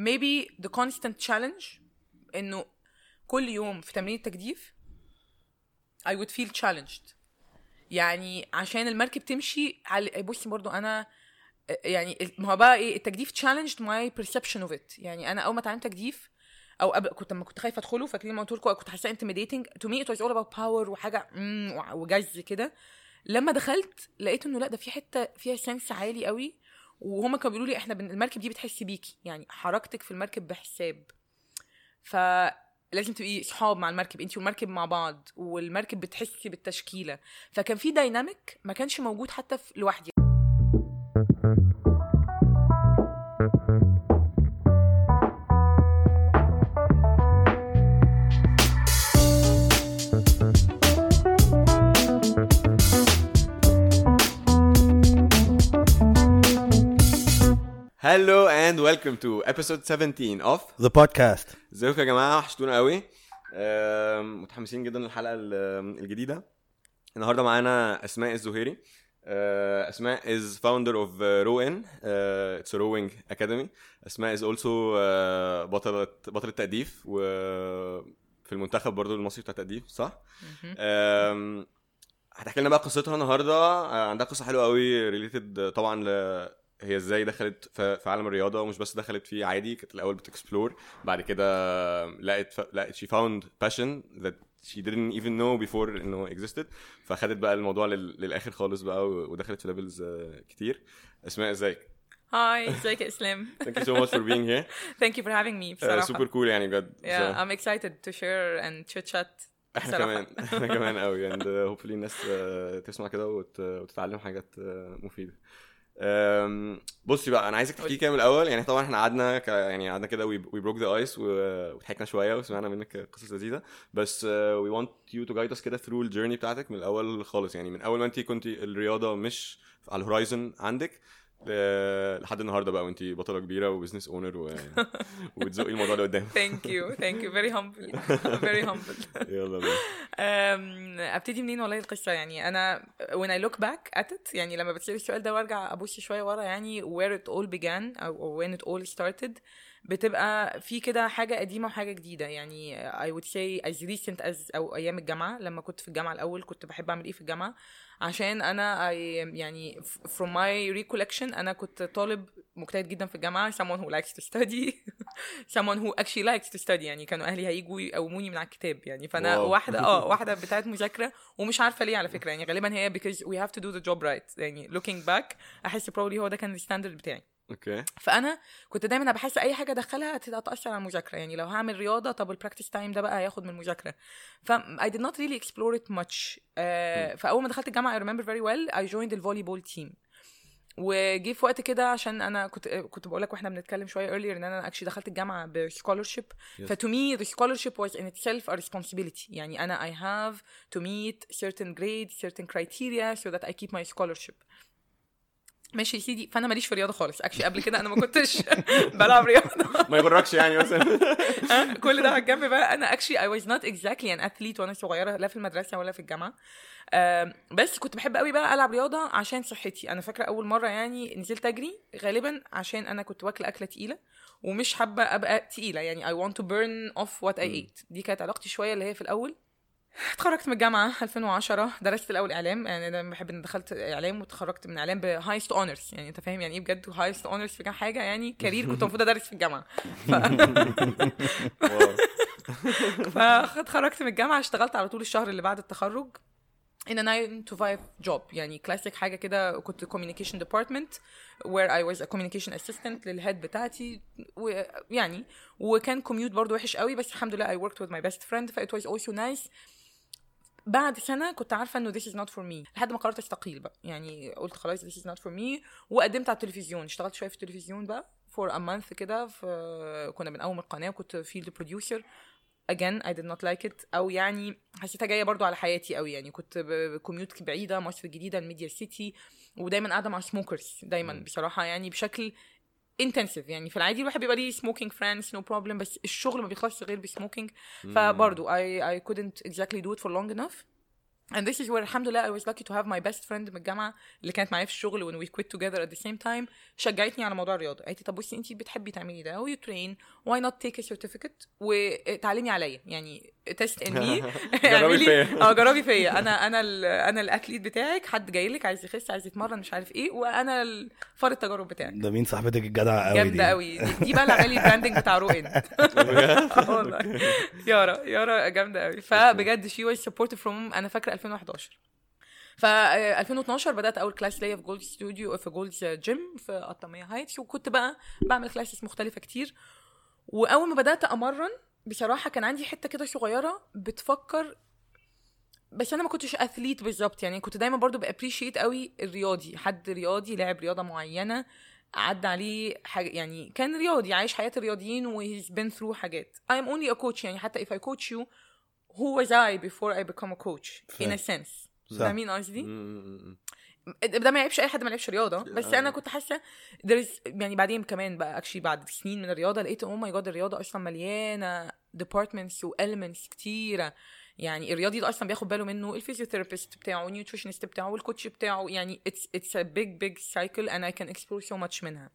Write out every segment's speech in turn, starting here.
maybe the constant challenge انه كل يوم في تمرين التجديف I would feel challenged يعني عشان المركب تمشي على بصي برضو انا يعني ما هو بقى ايه التجديف challenged my perception of it يعني انا اول ما اتعلمت تجديف او قبل كنت لما كنت خايفه ادخله فاكرين لما قلت لكم كنت حاسه intimidating to me it was all about power وحاجه مم، وجز كده لما دخلت لقيت انه لا ده في حته فيها سنس عالي قوي وهما كانوا بيقولوا لي احنا بن- المركب دي بتحس بيكي يعني حركتك في المركب بحساب فلازم تبقي صحاب مع المركب انت والمركب مع بعض والمركب بتحسي بالتشكيله فكان في دايناميك ما كانش موجود حتى في لوحدي Hello and welcome to episode 17 of The podcast. ازيكم يا جماعه وحشتونا قوي آم، متحمسين جدا للحلقه ال- الجديده النهارده معانا اسماء الزهيري آه، اسماء is founder of uh, row in uh, it's a rowing academy اسماء is also uh, بطلة بطلة تأديف و في المنتخب برضو المصري بتاع التأديف صح؟ آم، هتحكي لنا بقى قصتها النهارده آه، عندها قصه حلوه قوي ريليتد طبعا ل هي ازاي دخلت في في عالم الرياضه ومش بس دخلت فيه عادي كانت الاول بتكسبلور بعد كده لقت ف... لقت she found passion that she didn't even know before انه existed فخدت بقى الموضوع لل... للاخر خالص بقى و- ودخلت في ليفلز كتير اسماء ازيك هاي ازيك يا اسلام thank you so much for being here thank you for having me بصراحه سوبر كول يعني بجد yeah So- I'm excited to share and chit chat احنا بصراحة. كمان احنا كمان قوي and uh, hopefully الناس uh, تسمع كده وت... وتتعلم حاجات uh, مفيده أم، بصي بقى انا عايزك تحكي كده من الاول يعني طبعا احنا قعدنا ك... يعني قعدنا كده وي بروك ذا ايس وضحكنا شويه وسمعنا منك قصص لذيذه بس وي ونت يو تو جايد اس كده ثرو الجيرني بتاعتك من الاول خالص يعني من اول ما انت كنت الرياضه مش على الهورايزن عندك ل- لحد النهارده بقى وانت بطله كبيره وبزنس اونر و... وبتزقي الموضوع لقدام thank you thank you very humble very humble يلا بينا أم، ابتدي منين والله القصه يعني انا when I look back at it يعني لما بتسأل السؤال ده وارجع ابص شويه ورا يعني where it all began او when it all started بتبقى في كده حاجه قديمه وحاجه جديده يعني I would say as recent as او ايام الجامعه لما كنت في الجامعه الاول كنت بحب اعمل ايه في الجامعه عشان انا I, يعني from my recollection انا كنت طالب مجتهد جدا في الجامعه someone who likes to study someone who actually likes to study يعني كانوا اهلي هيجوا يقوموني من على الكتاب يعني فانا واو. واحده اه واحده بتاعت مذاكره ومش عارفه ليه على فكره يعني غالبا هي because we have to do the job right يعني looking back احس probably هو ده كان الستاندرد بتاعي اوكي فانا كنت دايما بحس اي حاجه ادخلها هتاثر على المذاكره يعني لو هعمل رياضه طب البراكتس تايم ده بقى هياخد من المذاكره ف I did not really explore it much uh, فاول ما دخلت الجامعه I remember very well I joined الفولي team وجي في وقت كده عشان انا كنت كنت بقول لك واحنا بنتكلم شويه earlier ان انا اكشلي دخلت الجامعه بسكولرشيب Yes. فتو مي the scholarship was in itself a responsibility يعني انا I have to meet certain grades certain criteria so that I keep my scholarship ماشي يا سيدي فانا ماليش في رياضه خالص اكشلي قبل كده انا ما كنتش بلعب رياضه ما يغركش يعني مثلا كل ده على الجنب بقى انا اكشلي I was not exactly an athlete وانا صغيره لا في المدرسه ولا في الجامعه آم، بس كنت بحب قوي بقى العب رياضه عشان صحتي انا فاكره اول مره يعني نزلت اجري غالبا عشان انا كنت واكله اكله تقيله ومش حابه ابقى تقيله يعني I want to burn off what I ate دي كانت علاقتي شويه اللي هي في الاول اتخرجت من الجامعه 2010 درست الاول اعلام يعني انا بحب ان دخلت اعلام واتخرجت من اعلام بهايست اونرز يعني انت فاهم يعني ايه بجد هايست اونرز في كام حاجه يعني كارير كنت المفروض ادرس في الجامعه واو. فاتخرجت من الجامعه اشتغلت على طول الشهر اللي بعد التخرج in a 9 to 5 job يعني كلاسيك حاجه كده كنت communication department where I was a communication assistant للهيد بتاعتي ويعني وكان كوميوت برضو وحش قوي بس الحمد لله I worked with my best friend ف it was also nice بعد سنة كنت عارفة انه this is not for me لحد ما قررت استقيل بقى يعني قلت خلاص this is not for me وقدمت على التلفزيون اشتغلت شوية في التلفزيون بقى for a month كده في كنا بنقوم القناة وكنت فيلد بروديوسر again I did not like it او يعني حسيتها جايه برضو على حياتي قوي يعني كنت بكميوت بعيده مصر الجديده الميديا سيتي ودايما قاعده مع سموكرز دايما بصراحه يعني بشكل انتنسيف يعني في العادي الواحد بيبقى ليه سموكينج فريندز نو بروبلم بس الشغل ما بيخلصش غير بسموكينج فبرضو I I couldn't exactly do it for long enough and this is where الحمد لله I was lucky to have my best friend من الجامعة اللي كانت معايا في الشغل when we quit together at the same time شجعتني على موضوع الرياضة قالت لي طب بصي انت بتحبي تعملي ده و you train why not take a certificate وتعلمي عليا يعني test in me جربي اعملي- فيا. اه جربي فيا انا انا ال انا الاثليت بتاعك حد جاي لك عايز يخس عايز يتمرن مش عارف ايه وانا ال- فار التجارب بتاعك ده مين صاحبتك الجدعه قوي دي جامده قوي دي, دي بقى اللي عمل لي البراندنج بتاع روين آه والله يارا يارا جامده قوي فبجد شي واز سبورتيف فروم انا فاكره 2011 ف 2012 بدات اول كلاس ليا في جولد ستوديو في جولد جيم في قطاميه هايتس وكنت بقى بعمل كلاسز مختلفه كتير واول ما بدات امرن بصراحه كان عندي حته كده صغيره بتفكر بس انا ما كنتش اثليت بالظبط يعني كنت دايما برضو بابريشيت قوي الرياضي حد رياضي لعب رياضه معينه عدى عليه حاجه يعني كان رياضي عايش حياه الرياضيين و he's been through حاجات I am only a coach يعني حتى if I coach you who was I before I become a coach in a sense صح. فاهمين قصدي؟ م- ده ما يعيبش اي حد ما لعبش رياضه بس آه. انا كنت حاسه there is يعني بعدين كمان بقى اكشلي بعد سنين من الرياضه لقيت او ماي جاد الرياضه اصلا مليانه ديبارتمنتس والمنتس كتيره يعني الرياضي ده اصلا بياخد باله منه الفيزيوثيرابيست بتاعه النيوتريشنست بتاعه والكوتش بتاعه يعني اتس اتس ا بيج بيج سايكل and I can explore so much منها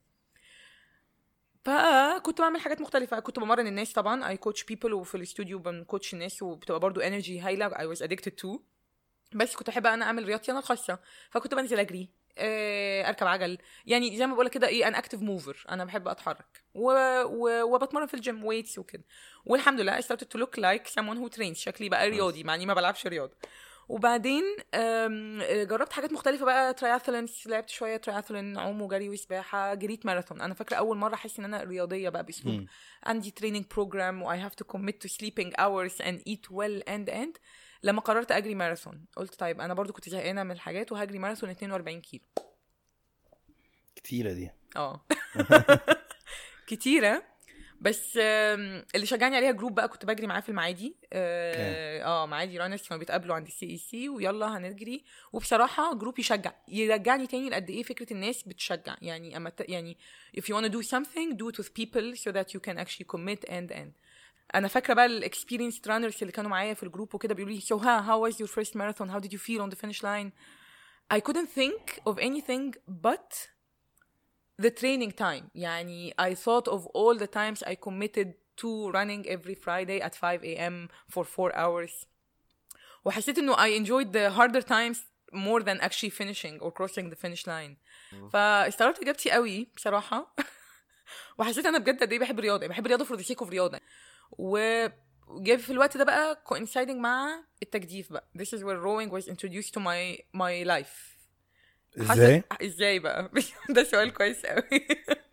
فكنت بعمل حاجات مختلفة كنت بمرن الناس طبعا I coach people وفي الاستوديو بنكوتش الناس وبتبقى برضو energy هايلة I was addicted to بس كنت احب انا اعمل رياضتي انا الخاصه فكنت بنزل اجري آه، اركب عجل يعني زي ما بقول كده ايه انا اكتف موفر انا بحب اتحرك و... و... وبتمرن في الجيم ويتس وكده والحمد لله I started to look like someone who trains شكلي بقى رياضي مع اني ما بلعبش رياضه وبعدين آم، آه، جربت حاجات مختلفه بقى تراياثلونز لعبت شويه تراياثلون عوم وجري وسباحه جريت ماراثون انا فاكره اول مره احس ان انا رياضيه بقى باسلوب مم. عندي تريننج بروجرام و I have to commit to sleeping hours and eat well and and لما قررت اجري ماراثون قلت طيب انا برضو كنت زهقانه من الحاجات وهجري ماراثون 42 كيلو كتيره دي اه كتيره بس آم، اللي شجعني عليها جروب بقى كنت بجري معاه في المعادي اه آه، معادي رانرز كانوا بيتقابلوا عند السي اي سي ويلا هنجري وبصراحه جروب يشجع يرجعني تاني لقد ايه فكره الناس بتشجع يعني اما ت- يعني if you wanna do something do it with people so that you can actually commit and end انا فاكره بقى الاكسبيرينس رانرز اللي كانوا معايا في الجروب وكده بيقولوا لي so how, how was your first marathon how did you feel on the finish line I couldn't think of anything but the training time يعني I thought of all the times I committed to running every Friday at 5 a.m. for 4 hours وحسيت انه I enjoyed the harder times more than actually finishing or crossing the finish line فاستغربت اجابتي قوي بصراحه وحسيت انا بجد قد ايه بحب الرياضه بحب الرياضه for the sake of رياضه و جه في الوقت ده بقى coinciding مع التجديف بقى this is where rowing was introduced to my my life حاسة- ازاي؟ ازاي بقى ده سؤال كويس قوي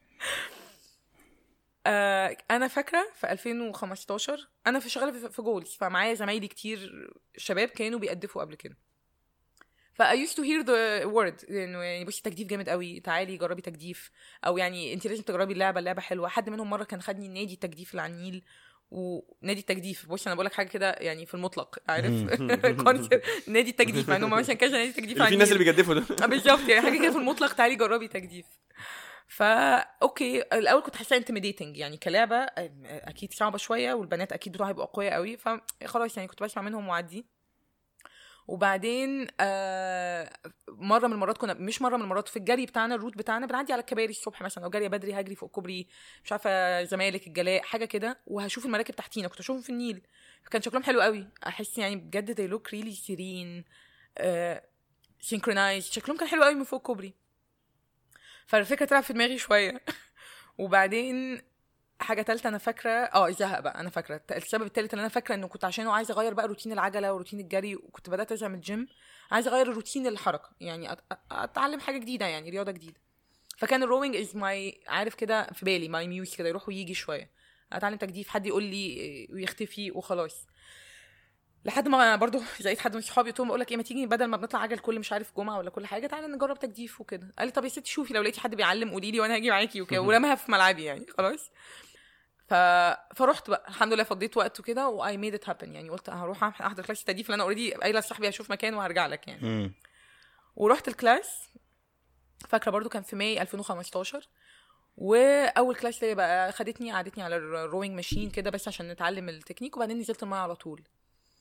آه انا فاكره في 2015 انا في شغاله في- في جولز فمعايا زمايلي كتير شباب كانوا بيقدفوا قبل كده ف I used to hear the word انه يعني بصي تجديف جامد قوي تعالي جربي تجديف او يعني انت لازم تجربي اللعبه اللعبه حلوه حد منهم مره كان خدني نادي التجديف اللي على النيل ونادي التجديف بص انا بقول لك حاجه كده يعني في المطلق عارف concept نادي التجديف مع انهم مثلا كذا نادي تجديف اللي على في الناس اللي النيل. بيجدفوا ده آه بالظبط يعني حاجه كده في المطلق تعالي جربي تجديف فا اوكي الاول كنت حاساها انتميديتنج يعني كلعبه آه، اكيد صعبه شويه والبنات اكيد بتوعها هيبقوا اقوياء قوي فخلاص يعني كنت بسمع منهم وعدي وبعدين آه مره من المرات كنا مش مره من المرات في الجري بتاعنا الروت بتاعنا بنعدي على الكباري الصبح مثلا لو جاريه بدري هجري فوق كوبري مش عارفه زمالك الجلاء حاجه كده وهشوف المراكب تحتينا كنت اشوفهم في النيل كان شكلهم حلو قوي احس يعني بجد they look really serene آه synchronized شكلهم كان حلو قوي من فوق كوبري فالفكره تلعب في دماغي شويه وبعدين حاجه تالتة انا فاكره اه الزهق بقى انا فاكره السبب التالت اللي انا فاكره انه كنت عشانه عايزه اغير بقى روتين العجله وروتين الجري وكنت بدات ازهق من الجيم عايزه اغير الروتين الحركه يعني أت- أت- اتعلم حاجه جديده يعني رياضه جديده فكان الروينج از ماي عارف كده في بالي ماي ميوز كده يروح ويجي شويه اتعلم تجديف حد يقول لي إيه، ويختفي وخلاص لحد ما برضو لقيت حد من صحابي قلت لهم بقول لك ايه ما تيجي بدل ما بنطلع عجل كل مش عارف جمعه ولا كل حاجه تعالى نجرب تجديف وكده قال لي طب يا ستي شوفي لو لقيتي حد بيعلم قولي لي وانا هاجي معاكي وكده ورماها في ملعبي يعني خلاص ف... فرحت بقى الحمد لله فضيت وقت وكده واي ميد ات هابن يعني قلت هروح احضر كلاس التجديف اللي انا اوريدي قايله لصاحبي هشوف مكان وهرجع لك يعني مم. ورحت الكلاس فاكره برضو كان في ماي 2015 واول كلاس ليا بقى خدتني قعدتني على الروينج ماشين كده بس عشان نتعلم التكنيك وبعدين نزلت المايه على طول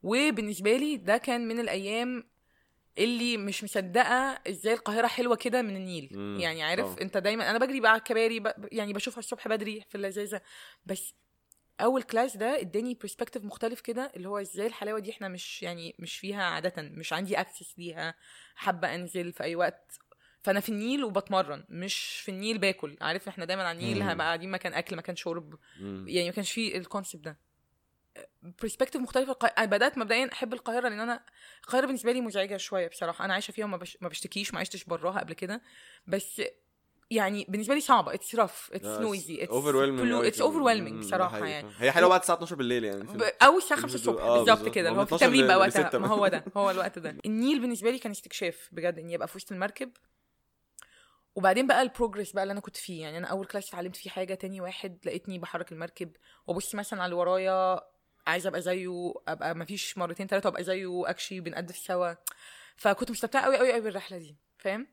وبالنسبه لي ده كان من الايام اللي مش مصدقه ازاي القاهره حلوه كده من النيل مم، يعني عارف طبعا. انت دايما انا بجري بقى على الكباري ب... يعني بشوفها الصبح بدري في اللذاذه بس اول كلاس ده اداني برسبكتيف مختلف كده اللي هو ازاي الحلاوه دي احنا مش يعني مش فيها عاده مش عندي اكسس ليها حابه انزل في اي وقت فانا في النيل وبتمرن مش في النيل باكل عارف احنا دايما على النيل مم. هنبقى قاعدين مكان اكل مكان شرب مم. يعني ما كانش فيه الكونسيبت ده برسبكتيف مختلفه الق... انا بدات مبدئيا احب القاهره لان انا القاهره بالنسبه لي مزعجه شويه بصراحه انا عايشه فيها وما بش... ما بشتكيش ما عشتش براها قبل كده بس يعني بالنسبه لي صعبه اتس رف اتس نويزي اوفر اتس اوفر بصراحه يعني هي حلوه بعد الساعه 12 بالليل يعني ب- او الساعه 5 الصبح آه، بالظبط بالظبط. كده ما اللي هو في 12 التمرين بقى ل- وقتها لستة. ما هو ده هو الوقت ده النيل بالنسبه لي كان استكشاف بجد اني ابقى في وسط المركب وبعدين بقى البروجرس بقى اللي انا كنت فيه يعني انا اول كلاس اتعلمت فيه حاجه تاني واحد لقيتني بحرك المركب وابص مثلا على اللي ورايا عايزه ابقى زيه ابقى ما فيش مرتين ثلاثه ابقى زيه اكشلي بنقدف سوا فكنت مستمتعه قوي قوي قوي بالرحله دي فاهم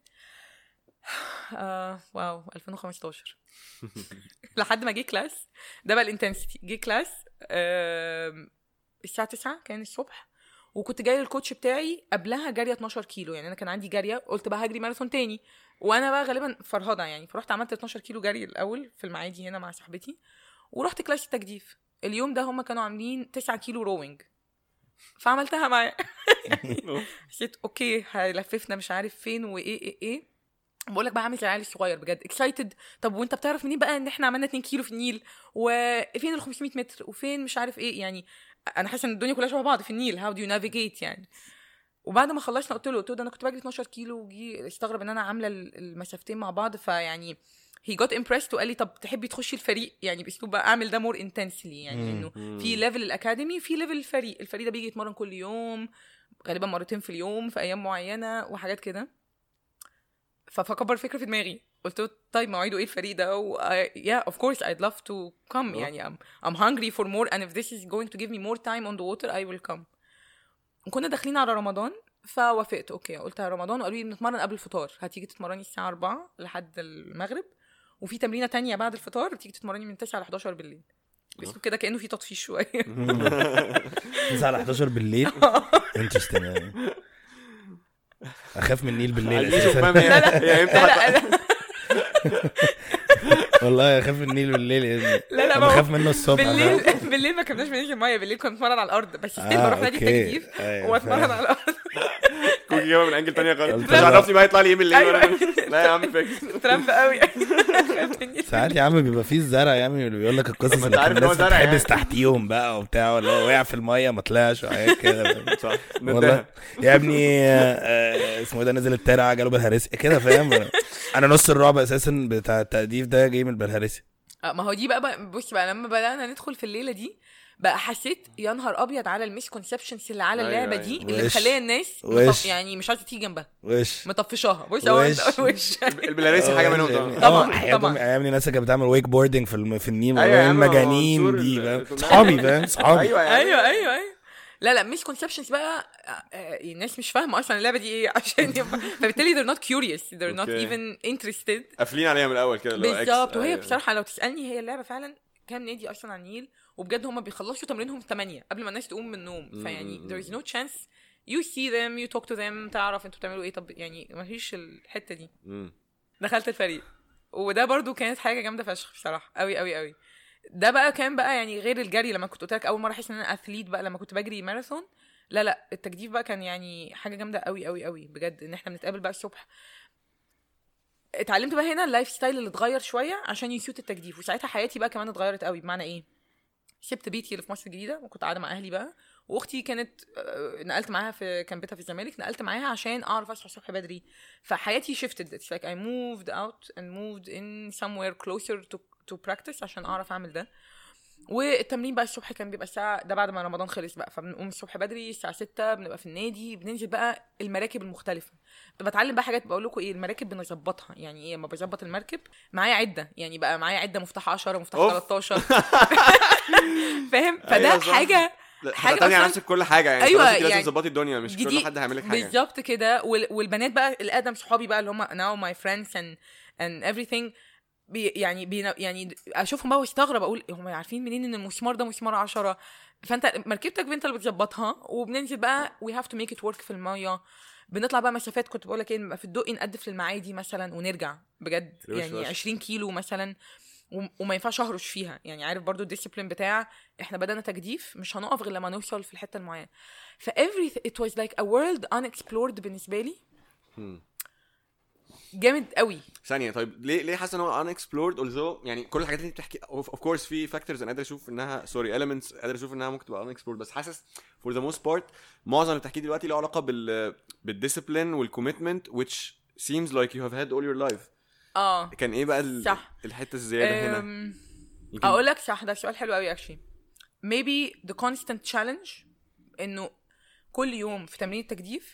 آه واو 2015 لحد ما جه كلاس ده بقى الانتنسيتي جه كلاس آم، الساعه 9 كان الصبح وكنت جاي للكوتش بتاعي قبلها جاريه 12 كيلو يعني انا كان عندي جاريه قلت بقى هجري ماراثون تاني وانا بقى غالبا فرهضه يعني فرحت عملت 12 كيلو جري الاول في المعادي هنا مع صاحبتي ورحت كلاس التجديف اليوم ده هم كانوا عاملين 9 كيلو روينج فعملتها معاه حسيت اوكي هيلففنا مش عارف فين وايه ايه ايه بقول لك بقى عامل زي العيال الصغير بجد اكسايتد طب وانت بتعرف منين بقى ان احنا عملنا 2 كيلو في النيل وفين ال 500 متر وفين مش عارف ايه يعني انا حاسه ان الدنيا كلها شبه بعض في النيل هاو دو يو نافيجيت يعني وبعد ما خلصنا قلت له قلت له ده انا كنت بجري 12 كيلو وجي استغرب ان انا عامله ال- المسافتين مع بعض فيعني هي جوت امبرست وقال لي طب تحبي تخشي الفريق يعني باسلوب بقى اعمل ده مور انتنسلي يعني مم. انه في ليفل الاكاديمي في ليفل الفريق الفريق ده بيجي يتمرن كل يوم غالبا مرتين في اليوم في ايام معينه وحاجات كده ففكبر فكره في دماغي قلت له طيب مواعيده ايه الفريق ده و yeah of course I'd love to come يعني I'm, I'm hungry for more and if this is going to give me more time on the water I will come وكنا داخلين على رمضان فوافقت اوكي قلت على رمضان وقالوا لي بنتمرن قبل الفطار هتيجي تتمرني الساعه 4 لحد المغرب وفي تمرينه تانية بعد الفطار تيجي تتمرني من 9 ل 11 بالليل باسلوب كده كانه في تطفيش شويه 9 ل 11 بالليل انترستنج يعني اخاف من النيل بالليل عايزين نشوف اساسا فاهم هي هي امتى لا حتى- لا لا والله اخاف من النيل بالليل يعني لا لا انا ما هو بخاف منه الصبح بالليل بالليل ما كناش بننزل ميه بالليل كنا بنتمرن على الارض بس ستيل آه، بروح نادي أوكي. التجديف أيوة، واتمرن فاهم. على الارض كوكي جايبها من انجل تانية خالص قلت مش له- عرفني بقى يطلع لي ايه بالليل أيوة. ولا- لا يا عم فيكس ترامب قوي ساعات يا عم بيبقى فيه الزرع يا عم اللي بيقول لك القصص ما اللي انت عارف كان إن هو الناس زرع يعني. بتحبس تحتيهم بقى وبتاع ولا هو وقع في الميه ما طلعش وحاجات كده صح والله نداها يا ابني آه، آه، اسمه ايه ده نزل الترعه جاله بالهرسي كده فاهم انا نص الرعب اساسا بتاع التأديف ده جاي من البلهارسي آه، ما هو دي بقى, بقى بص بقى لما بدانا ندخل في الليله دي بقى حسيت يا نهار ابيض على الميسكونسبشنز اللي على أيوة، اللعبه أيوة. دي اللي وش. مخليه الناس وش. مطف يعني مش عايزه تيجي جنبها وش مطفشاها بص هو وش. انت وش البلاريسي حاجه منهم طبعا طبعاً، طبعا طبعاً. يا ابني ناس كانت بتعمل ويك بوردنج في الم- في النيل أيوة يا والله عم، المجانين منصور دي ال- فاهم صحابي فاهم صحابي ايوه يعني ايوه ايوه ايوه لا لا ميسكونسبشنز بقى آه، آه، الناس مش فاهمه اصلا اللعبه دي ايه عشان يبقى فبالتالي they're not curious they're not أوكي. even interested قافلين عليها من الاول كده اللي هو إكس. بالظبط وهي أيوة. بصراحه لو تسالني هي اللعبه فعلا كام نادي اصلا على النيل وبجد هم بيخلصوا تمرينهم 8 قبل ما الناس تقوم من النوم فيعني مم. there is no chance you see them you talk to them تعرف انتوا بتعملوا ايه طب يعني ما فيش الحته دي مم. دخلت الفريق وده برضو كانت حاجه جامده فشخ بصراحه قوي قوي قوي ده بقى كان بقى يعني غير الجري لما كنت قلت لك اول مره احس ان انا اثليت بقى لما كنت بجري ماراثون لا لا التجديف بقى كان يعني حاجه جامده قوي قوي قوي بجد ان احنا بنتقابل بقى الصبح اتعلمت بقى هنا اللايف ستايل اللي اتغير شويه عشان يسيوت التجديف وساعتها حياتي بقى كمان اتغيرت قوي بمعنى ايه سبت بيتي اللي في مصر الجديده وكنت قاعده مع اهلي بقى واختي كانت آه، نقلت معاها في كان بيتها في الزمالك نقلت معاها عشان اعرف اصحى الصبح بدري فحياتي shifted it's like I moved out and moved in somewhere closer to to practice عشان اعرف اعمل ده والتمرين بقى الصبح كان بيبقى الساعة ده بعد ما رمضان خلص بقى فبنقوم الصبح بدري الساعة 6 بنبقى في النادي بننزل بقى المراكب المختلفة بتعلم بقى حاجات بقول لكم ايه المراكب بنظبطها يعني ايه لما بظبط المركب معايا عدة يعني بقى معايا عدة مفتاح 10 مفتاح أوف. 13 فاهم فده أيوة صح. حاجة لا، حاجة تعتمدي على أصلاً- نفسك كل حاجه يعني أيوة، أيوة يعني يعني لازم تظبطي الدنيا مش كل جديد حد هيعمل لك حاجه بالظبط كده وال- والبنات بقى الادم صحابي بقى اللي هم now my friends and and everything بي يعني بي يعني اشوفهم بقى واستغرب اقول هم عارفين منين ان المسمار ده مسمار 10 فانت مركبتك انت اللي بتظبطها وبننزل بقى وي هاف تو ميك ات ورك في الميه بنطلع بقى مسافات كنت بقول لك ايه نبقى في الدقي نقدف للمعادي مثلا ونرجع بجد روش يعني فشخ. 20 كيلو مثلا و- وما ينفعش اهرش فيها يعني عارف برضو الديسيبلين بتاع احنا بدأنا تجديف مش هنقف غير لما نوصل في الحته المعينه ف every it was like a world unexplored بالنسبه لي مم. جامد قوي ثانيه طيب ليه ليه حاسس ان هو unexplored although يعني كل الحاجات اللي انت بتحكي اوف كورس في فاكتورز انا قادر اشوف انها سوري elements قادر اشوف انها ممكن تبقى unexplored بس حاسس for the most part معظم اللي بتحكيه دلوقتي له علاقه بال بالدiscipline والكوميتمنت which seems like you have had all your life اه كان ايه بقى ال- صح. الحته الزياده هنا أم، يمكن- اقول لك صح ده سؤال حلو قوي actually maybe the constant challenge انه كل يوم في تمرين التجديف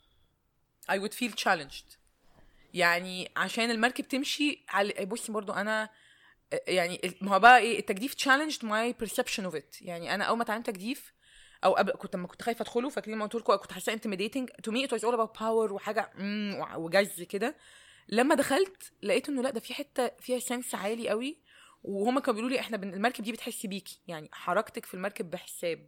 I would feel challenged يعني عشان المركب تمشي على بصي برضو انا يعني ما هو بقى ايه التجديف challenged my perception of it يعني انا اول ما اتعلمت تجديف او قبل كنت لما كنت خايفه ادخله فاكرين لما قلت لكم كنت حاسه intimidating to me it was all about power وحاجه مم وجز كده لما دخلت لقيت انه لا ده في حته فيها سنس عالي قوي وهما كانوا بيقولوا لي احنا بن- المركب دي بتحس بيكي يعني حركتك في المركب بحساب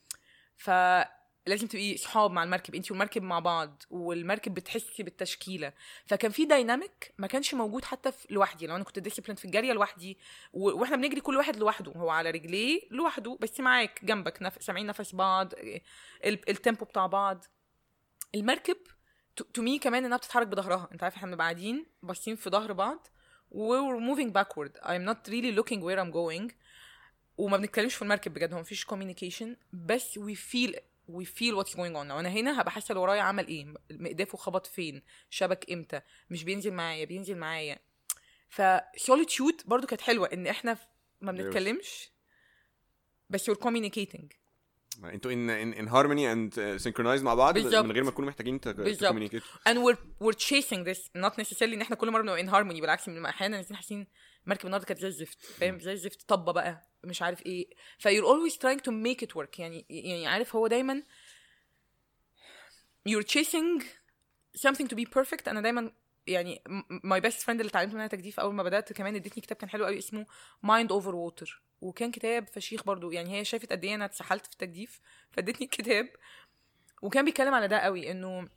فلازم تبقي صحاب مع المركب انت والمركب مع بعض والمركب بتحسي بالتشكيله فكان في دايناميك ما كانش موجود حتى في لوحدي لو انا كنت ديسيبلين في الجاريه لوحدي و- واحنا بنجري كل واحد لوحده هو على رجليه لوحده بس معاك جنبك نف... سامعين نفس بعض ال- التيمبو بتاع بعض المركب تو مي كمان انها بتتحرك بظهرها انت عارف احنا بنبقى قاعدين باصين في ظهر بعض we're moving backward I'm not really looking where I'm going وما بنتكلمش في المركب بجد هو مفيش communication بس we feel we feel what's going on لو انا هنا هبقى حاسه اللي ورايا عمل ايه مقدافه خبط فين شبك امتى مش بينزل معايا بينزل معايا فسوليتيود برضو كانت حلوه ان احنا ما بنتكلمش بس we're communicating انتوا ان ان ان هارموني اند سينكرونايز مع بعض بالظبط. من غير ما تكونوا محتاجين بالظبط. تكومينيكيت and we're we're chasing this not necessarily ان احنا كل مره بنبقى in harmony بالعكس بنبقى احيانا نازلين حاسين المركب النهارده كانت زي الزفت فاهم زي الزفت طبه بقى مش عارف ايه ف you're always trying to make it work يعني يعني عارف هو دايما you're chasing something to be perfect انا دايما يعني ماي بيست فريند اللي اتعلمت منها تجديف اول ما بدات كمان ادتني كتاب كان حلو قوي اسمه مايند اوفر ووتر وكان كتاب فشيخ برضو يعني هي شافت قد ايه انا اتسحلت في التجديف فادتني الكتاب وكان بيتكلم على ده قوي انه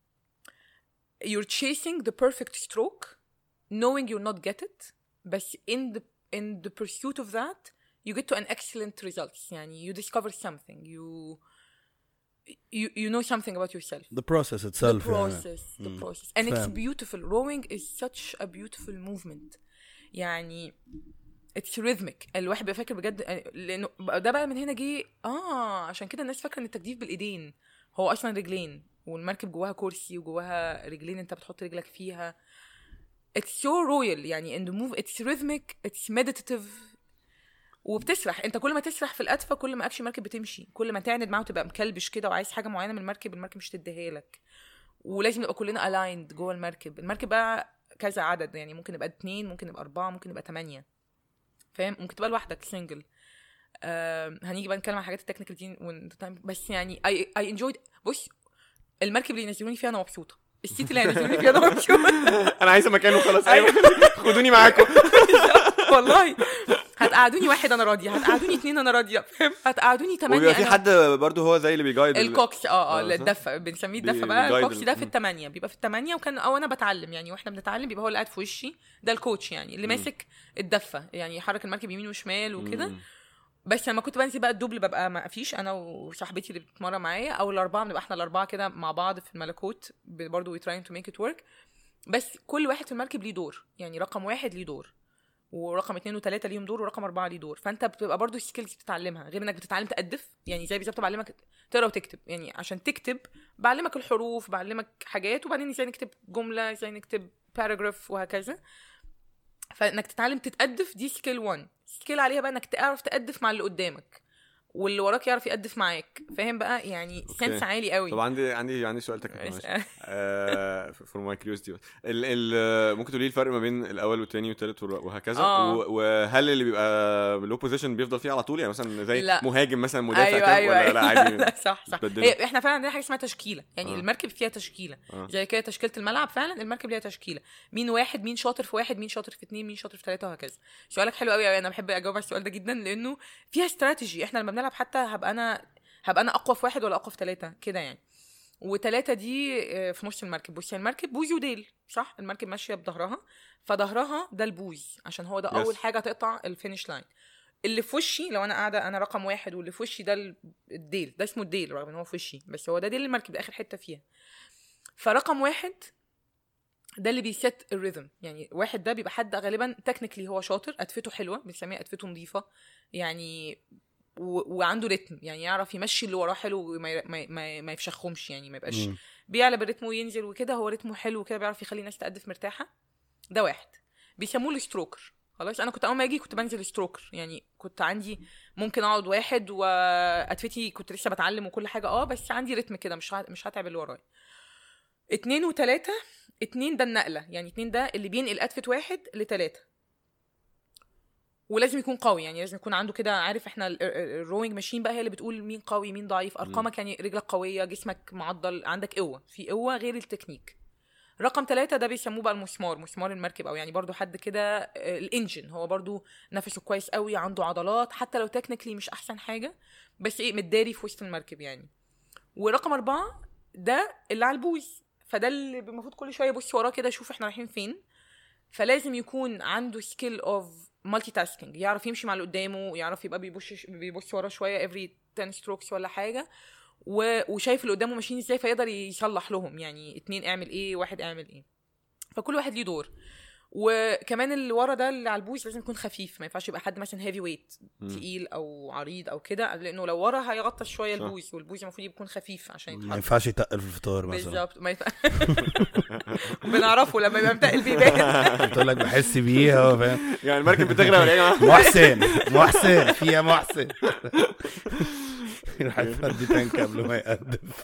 you're chasing the perfect stroke knowing you'll not get it بس in the in the pursuit of that you get to an excellent results يعني you discover something you you you know something about yourself the process itself the process the process and it's فاهم. beautiful rowing is such a beautiful movement يعني it's rhythmic الواحد بيبقى فاكر بجد لانه ده بقى من هنا جه اه عشان كده الناس فاكره ان التجديف بالايدين هو اصلا رجلين والمركب جواها كرسي وجواها رجلين انت بتحط رجلك فيها it's so royal يعني and the move it's rhythmic it's meditative وبتسرح انت كل ما تسرح في القدفه كل ما اكشن المركب بتمشي كل ما تعند معاه وتبقى مكلبش كده وعايز حاجه معينه من المركب المركب مش تديها لك ولازم نبقى كلنا الايند جوه المركب المركب بقى كذا عدد يعني ممكن نبقى اتنين ممكن نبقى اربعه ممكن نبقى تمانية فاهم ممكن تبقى لوحدك سنجل آه هنيجي بقى نتكلم عن حاجات التكنيكال دي when the time- بس يعني I, I enjoyed بص المركب اللي ينزلوني فيها انا مبسوطه السيت اللي هينزلوني فيها انا مبسوطه انا عايزه مكانه خلاص ايوه خدوني معاكم والله هتقعدوني واحد انا راضيه هتقعدوني اتنين انا راضيه فاهم هتقعدوني تمانية وبيبقى في أنا- حد برضه هو زي اللي بيجايد ال- الكوكس اه اه آه، صح؟ الدفه بنسميه بي- الدفه بقى بيجايد الكوكس ال- ده في مم. الثمانيه بيبقى في الثمانيه وكان او انا بتعلم يعني واحنا بنتعلم بيبقى هو اللي قاعد في وشي ده الكوتش يعني اللي ماسك الدفه يعني يحرك المركب يمين وشمال وكده مم. بس لما كنت بنزل بقى الدبل ببقى ما فيش انا وصاحبتي اللي بتتمرن معايا او الاربعه بنبقى احنا الاربعه كده مع بعض في الملكوت برضه وي تراينج تو ميك ات ورك بس كل واحد في المركب ليه دور يعني رقم واحد ليه دور ورقم اتنين وتلاته ليهم دور ورقم اربعه ليه دور فانت بتبقى برضه السكيلز بتتعلمها غير انك بتتعلم تأدف يعني زي بالظبط بعلمك تقرا وتكتب يعني عشان تكتب بعلمك الحروف بعلمك حاجات وبعدين ازاي نكتب جمله ازاي نكتب باراجراف وهكذا فانك تتعلم تتأدف دي سكيل 1 سكيل عليها بقى انك تعرف تأدف مع اللي قدامك واللي وراك يعرف يأدف معاك فاهم بقى يعني سنس عالي قوي طب عندي عندي عندي سؤال تكنيكال بس- معلش. فور ماي كيوريوسيتي ال ال ممكن تقولي لي الفرق ما بين الاول والتاني والتالت والر- وهكذا آه. و- وهل اللي بيبقى باللو بوزيشن بيفضل فيه على طول يعني مثلا زي لا. مهاجم مثلا مدافع ايوه كده ايوه ولا ايوه لا عادي لا صح صح بتبدلوا؟ هي احنا فعلا عندنا حاجه اسمها تشكيله يعني آه. المركب فيها تشكيله آه. زي كده تشكيله الملعب فعلا المركب ليها تشكيله مين واحد مين شاطر في واحد مين شاطر في اتنين مين شاطر في ثلاثه وهكذا سؤالك حلو قوي قوي انا بحب اجاوب على السؤال ده جدا لانه فيها استراتيجي احنا لما بنلعب حتى هبقى انا هبقى انا اقوى في واحد ولا اقوى في ثلاثه كده يعني وتلاتة دي آه، في نص المركب بصي المركب بوز وديل صح المركب ماشيه بظهرها فظهرها ده البوز عشان هو ده Yes. اول حاجه تقطع الفينش لاين اللي في وشي لو انا قاعده انا رقم واحد واللي في وشي ده ال- الديل ده اسمه الديل رغم ان هو في وشي بس هو ده ديل المركب ده اخر حته فيها فرقم واحد ده اللي بيست الريذم يعني واحد ده بيبقى حد غالبا تكنيكلي هو شاطر ادفته حلوه بنسميها ادفته نظيفه يعني و... وعنده رتم يعني يعرف يمشي اللي وراه حلو وما ي... ما, ما... ما يفشخهمش يعني ما يبقاش مم. بيعلى بالريتم وينزل وكده هو رتمه حلو وكده بيعرف يخلي الناس تأدف مرتاحه ده واحد بيسموه الستروكر خلاص انا كنت اول ما اجي كنت بنزل ستروكر يعني كنت عندي ممكن اقعد واحد واتفتي كنت لسه بتعلم وكل حاجه اه بس عندي رتم كده مش ه- مش هتعب اللي ورايا اتنين وتلاتة اتنين ده النقلة يعني اتنين ده اللي بينقل أدفة واحد لتلاتة ولازم يكون قوي يعني لازم يكون عنده كده عارف احنا ال- ال- الروينج ماشين بقى هي اللي بتقول مين قوي مين ضعيف ارقامك يعني رجلك قويه جسمك معضل عندك قوه في قوه غير التكنيك رقم ثلاثة ده بيسموه بقى المسمار مسمار المركب او يعني برضو حد كده آه، الانجن هو برضو نفسه كويس قوي عنده عضلات حتى لو تكنيكلي مش احسن حاجه بس ايه متداري في وسط المركب يعني ورقم أربعة ده اللي على البوز فده اللي المفروض كل شويه يبص وراه كده يشوف احنا رايحين فين فلازم يكون عنده سكيل اوف مالتي تاسكينج يعرف يمشي مع اللي قدامه يعرف يبقى بيبص بيبص وراه شويه افري 10 ستروكس ولا حاجه و... وشايف اللي قدامه ماشيين ازاي فيقدر يصلح لهم يعني اتنين اعمل ايه واحد اعمل ايه فكل واحد ليه دور وكمان اللي ورا ده اللي على البوز لازم يكون خفيف ما ينفعش يبقى حد مثلا هيفي ويت تقيل او عريض او كده لانه لو ورا هيغطس شويه صح. البوز والبوز المفروض يكون خفيف عشان ما يتحرك ينفعش يتقل في الفطار مثلا بالظبط ما ينفع بنعرفه لما يبقى متقل بيبان بتقول لك بحس بيه هو فاهم يعني المركب بتغرق ولا ايه يا جماعه؟ محسن محسن في يا محسن يروح يفضي تانك قبل ما يقدم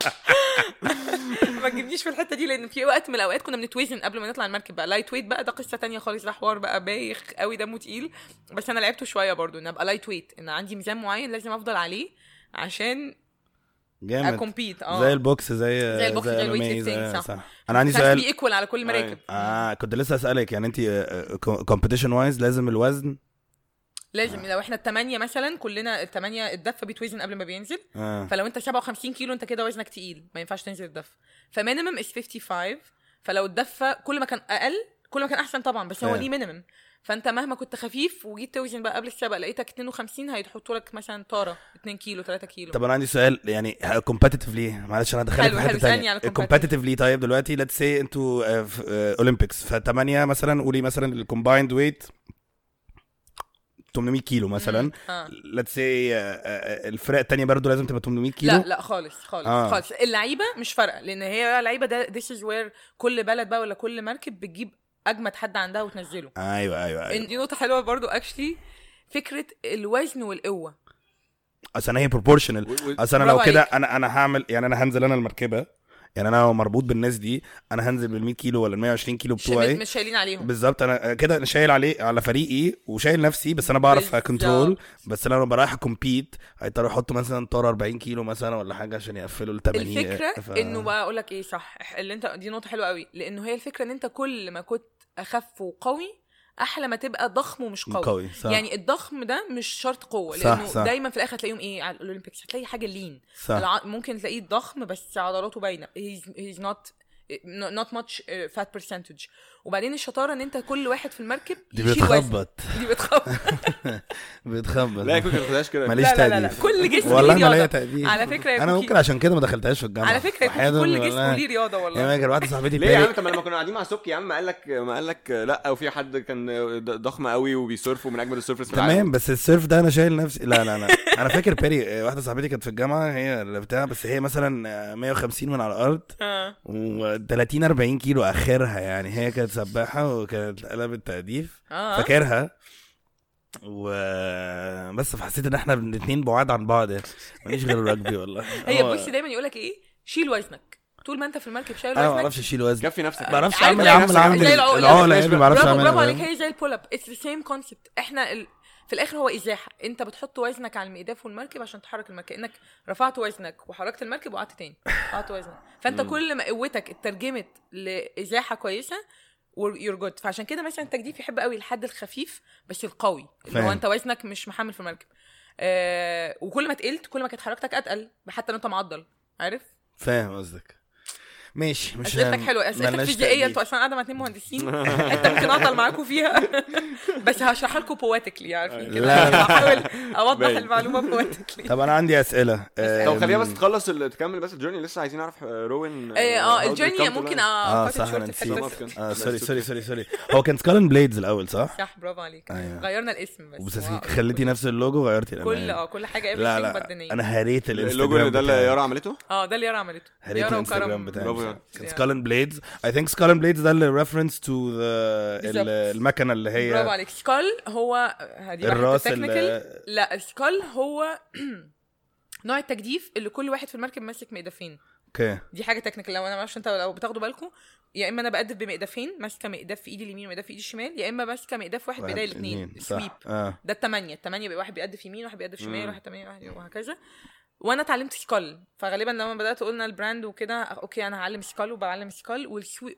ما تجيبنيش في الحته دي لان في وقت من الاوقات كنا بنتوزن قبل ما نطلع المركب بقى لايت ويت بقى ده قصه تانية خالص ده حوار بقى بايخ قوي دمه تقيل بس انا لعبته شويه برضو ان ابقى لايت ويت ان عندي ميزان معين لازم افضل عليه عشان جامد اكومبيت اه زي البوكس زي زي البوكس، زي MMA الويت زي- lifting، صح. انا عندي بي سؤال ايكوال على كل المراكب اه كنت لسه اسالك يعني انت كومبيتيشن وايز لازم الوزن لازم لو احنا الثمانيه مثلا كلنا الثمانيه الدفه بيتوزن قبل ما بينزل اه فلو انت 57 كيلو انت كده وزنك تقيل ما ينفعش تنزل الدفه فمينيمم از 55 فلو الدفه كل ما كان اقل كل ما كان احسن طبعا بس هو فاهم. ليه مينيمم فانت مهما كنت خفيف وجيت توزن بقى قبل السبق لقيتك 52 هيحطوا لك مثلا طاره 2 كيلو 3 كيلو طب انا عندي سؤال يعني كومبتيتيفلي معلش انا دخلت حلو، في حلو، حته اسألني ثانيه على competitive. كومبتيتيفلي طيب دلوقتي ليتس سي انتوا آه، في اولمبيكس ف8 مثلا قولي مثلا الكومبايند ويت 800 كيلو مثلا آه. ليتس سي الفرق التانية برضو لازم تبقى 800 كيلو لا لا خالص خالص آه. آه. خالص اللعيبه مش فارقه لان هي لعيبه ده this is where كل بلد بقى ولا كل مركب بتجيب اجمد حد عندها وتنزله ايوه ايوه ايوه دي نقطه حلوه برضو اكشلي فكره الوزن والقوه اصل انا هي بروبورشنال و- و- اصل انا لو برافو كده عليك. انا انا هعمل يعني انا هنزل انا المركبه يعني انا لو مربوط بالناس دي انا هنزل بال 100 كيلو ولا ال 120 كيلو مش بتوعي مش شايلين عليهم بالظبط انا كده انا شايل عليه على فريقي وشايل نفسي بس انا بعرف بالظبط. كنترول بس انا لما رايح كومبيت هيضطروا يحطوا مثلا طار 40 كيلو مثلا ولا حاجه عشان يقفلوا ال 80 الفكره ف... انه بقى اقول لك ايه صح اللي انت دي نقطه حلوه قوي لانه هي الفكره ان انت كل ما كنت اخف وقوي احلى ما تبقى ضخم ومش قوي, قوي صح يعني الضخم ده مش شرط قوه صح، لانه صح. دايما في الاخر تلاقيهم ايه على الاولمبيكس هتلاقي حاجه لين صح الع... ممكن تلاقيه ضخم بس عضلاته باينه he's, he's not not much uh, fat percentage وبعدين الشطاره ان انت كل واحد في المركب دي يشيل وزن. بتخبط دي بتخبط بتخبط لا يا كوكي ما تاخدهاش كده ماليش لا لا لا, لا. تقدير كل جسم والله ليه انا ليا رياضه تقدير على فكره يا انا كوكي- ممكن عشان كده ما دخلتهاش في الجامعه على فكره يا وحياة كوكي كل أمي جسم والله. ليه رياضه يا والله ماجر واحده صاحبتي ليه يا بيري- عم طب لما كنا قاعدين مع سوكي يا عم قال لك ما قال لك لا وفي حد كان ضخم قوي وبيسيرف ومن اجمد السيرفرز في العالم تمام بس السيرف ده انا شايل نفسي لا لا لا انا فاكر بيري آه، واحده صاحبتي كانت في الجامعه هي اللي بتاع بس هي مثلا آه، 150 من على الارض آه. و30 40 كيلو اخرها يعني هي كانت سباحه وكانت قلبت تأديف اه فاكرها و بس فحسيت ان احنا الاثنين بعاد عن بعض يعني ماليش غير الرجبي والله هي هو- بصي دايما يقول لك ايه شيل وزنك طول ما انت في المركب شايل انا ما وزنك اعرفش اشيل وزن كفي نفسك ما بعرفش عارف اعمل زي- يا عم زي العمل العقلة. العقله يعني ما بعرفش برافو اعملها برافو عليك فاهم؟ هي زي البول اب اتس ذا سيم كونسبت احنا ال... في الاخر هو ازاحه انت بتحط وزنك على المقداف والمركب عشان تحرك المركب كانك رفعت وزنك وحركت المركب وقعدت تاني رفعت وزنك فانت مم. كل ما قوتك اترجمت لازاحه كويسه يور جود فعشان كده مثلا التجديف يحب قوي الحد الخفيف بس القوي اللي فاهم. هو انت وزنك مش محمل في المركب آه وكل ما تقلت كل ما كانت حركتك اتقل حتى لو انت معضل عارف فاهم قصدك ماشي مش اسئلتك هن- حلوه اسئلتك ملناش فيزيائيه تأديب. انتوا اصلا قاعده مع اتنين مهندسين انت ممكن اعطل معاكم فيها بس هشرحها لكم بواتيكلي عارفين كده لا، لا. هحاول اوضح باين. المعلومه بواتيكلي طب انا عندي اسئله طب خلينا بس أم، تخلص ال- تكمل بس الجورني لسه عايزين نعرف آه، روين اه how did it الجيرني come to ممكن life؟ اه اه صح انا شورت نسيت الحتة نسيت. اه لا، سوري it's سوري okay. سوري سوري هو كان سكالن بليدز الاول صح؟ صح برافو عليك أيوة. غيرنا الاسم بس بس واو. خليتي نفس اللوجو غيرتي كل العنوان. اه كل حاجه لا everything but the لا name. انا هريت الانستجرام اللوجو اللي ده اللي بتاعي. يارا عملته اه ده اللي يارا عملته هريت يارا الانستجرام وكرم. بتاعي برافو. كان Yeah. سكالن بليدز اي ثينك سكالن بليدز ده اللي ريفرنس تو ذا بالظبط. المكنه اللي برافو هي عليك سكال هو هدي الراس الراس تكنيكال اللي لا سكال هو نوع التجديف اللي كل واحد في المركب ماسك مقدافين اوكي دي حاجه تكنيكال لو انا ما اعرفش انت لو بتاخدوا بالكم يا اما انا بقدف بمقدافين ماسكه مقداف في ايدي اليمين ومقداف في ايدي الشمال يا اما ماسكه مقداف واحد بايدي الاثنين صح سويب اه ده الثمانيه الثمانيه بيبقى واحد بيقدف يمين واحد بيقدف شمال مم. واحد ثمانيه واحد وهكذا وانا اتعلمت سكال فغالبا لما بدات قلنا البراند وكده اوكي انا هعلم سكال وبعلم سكال والسوي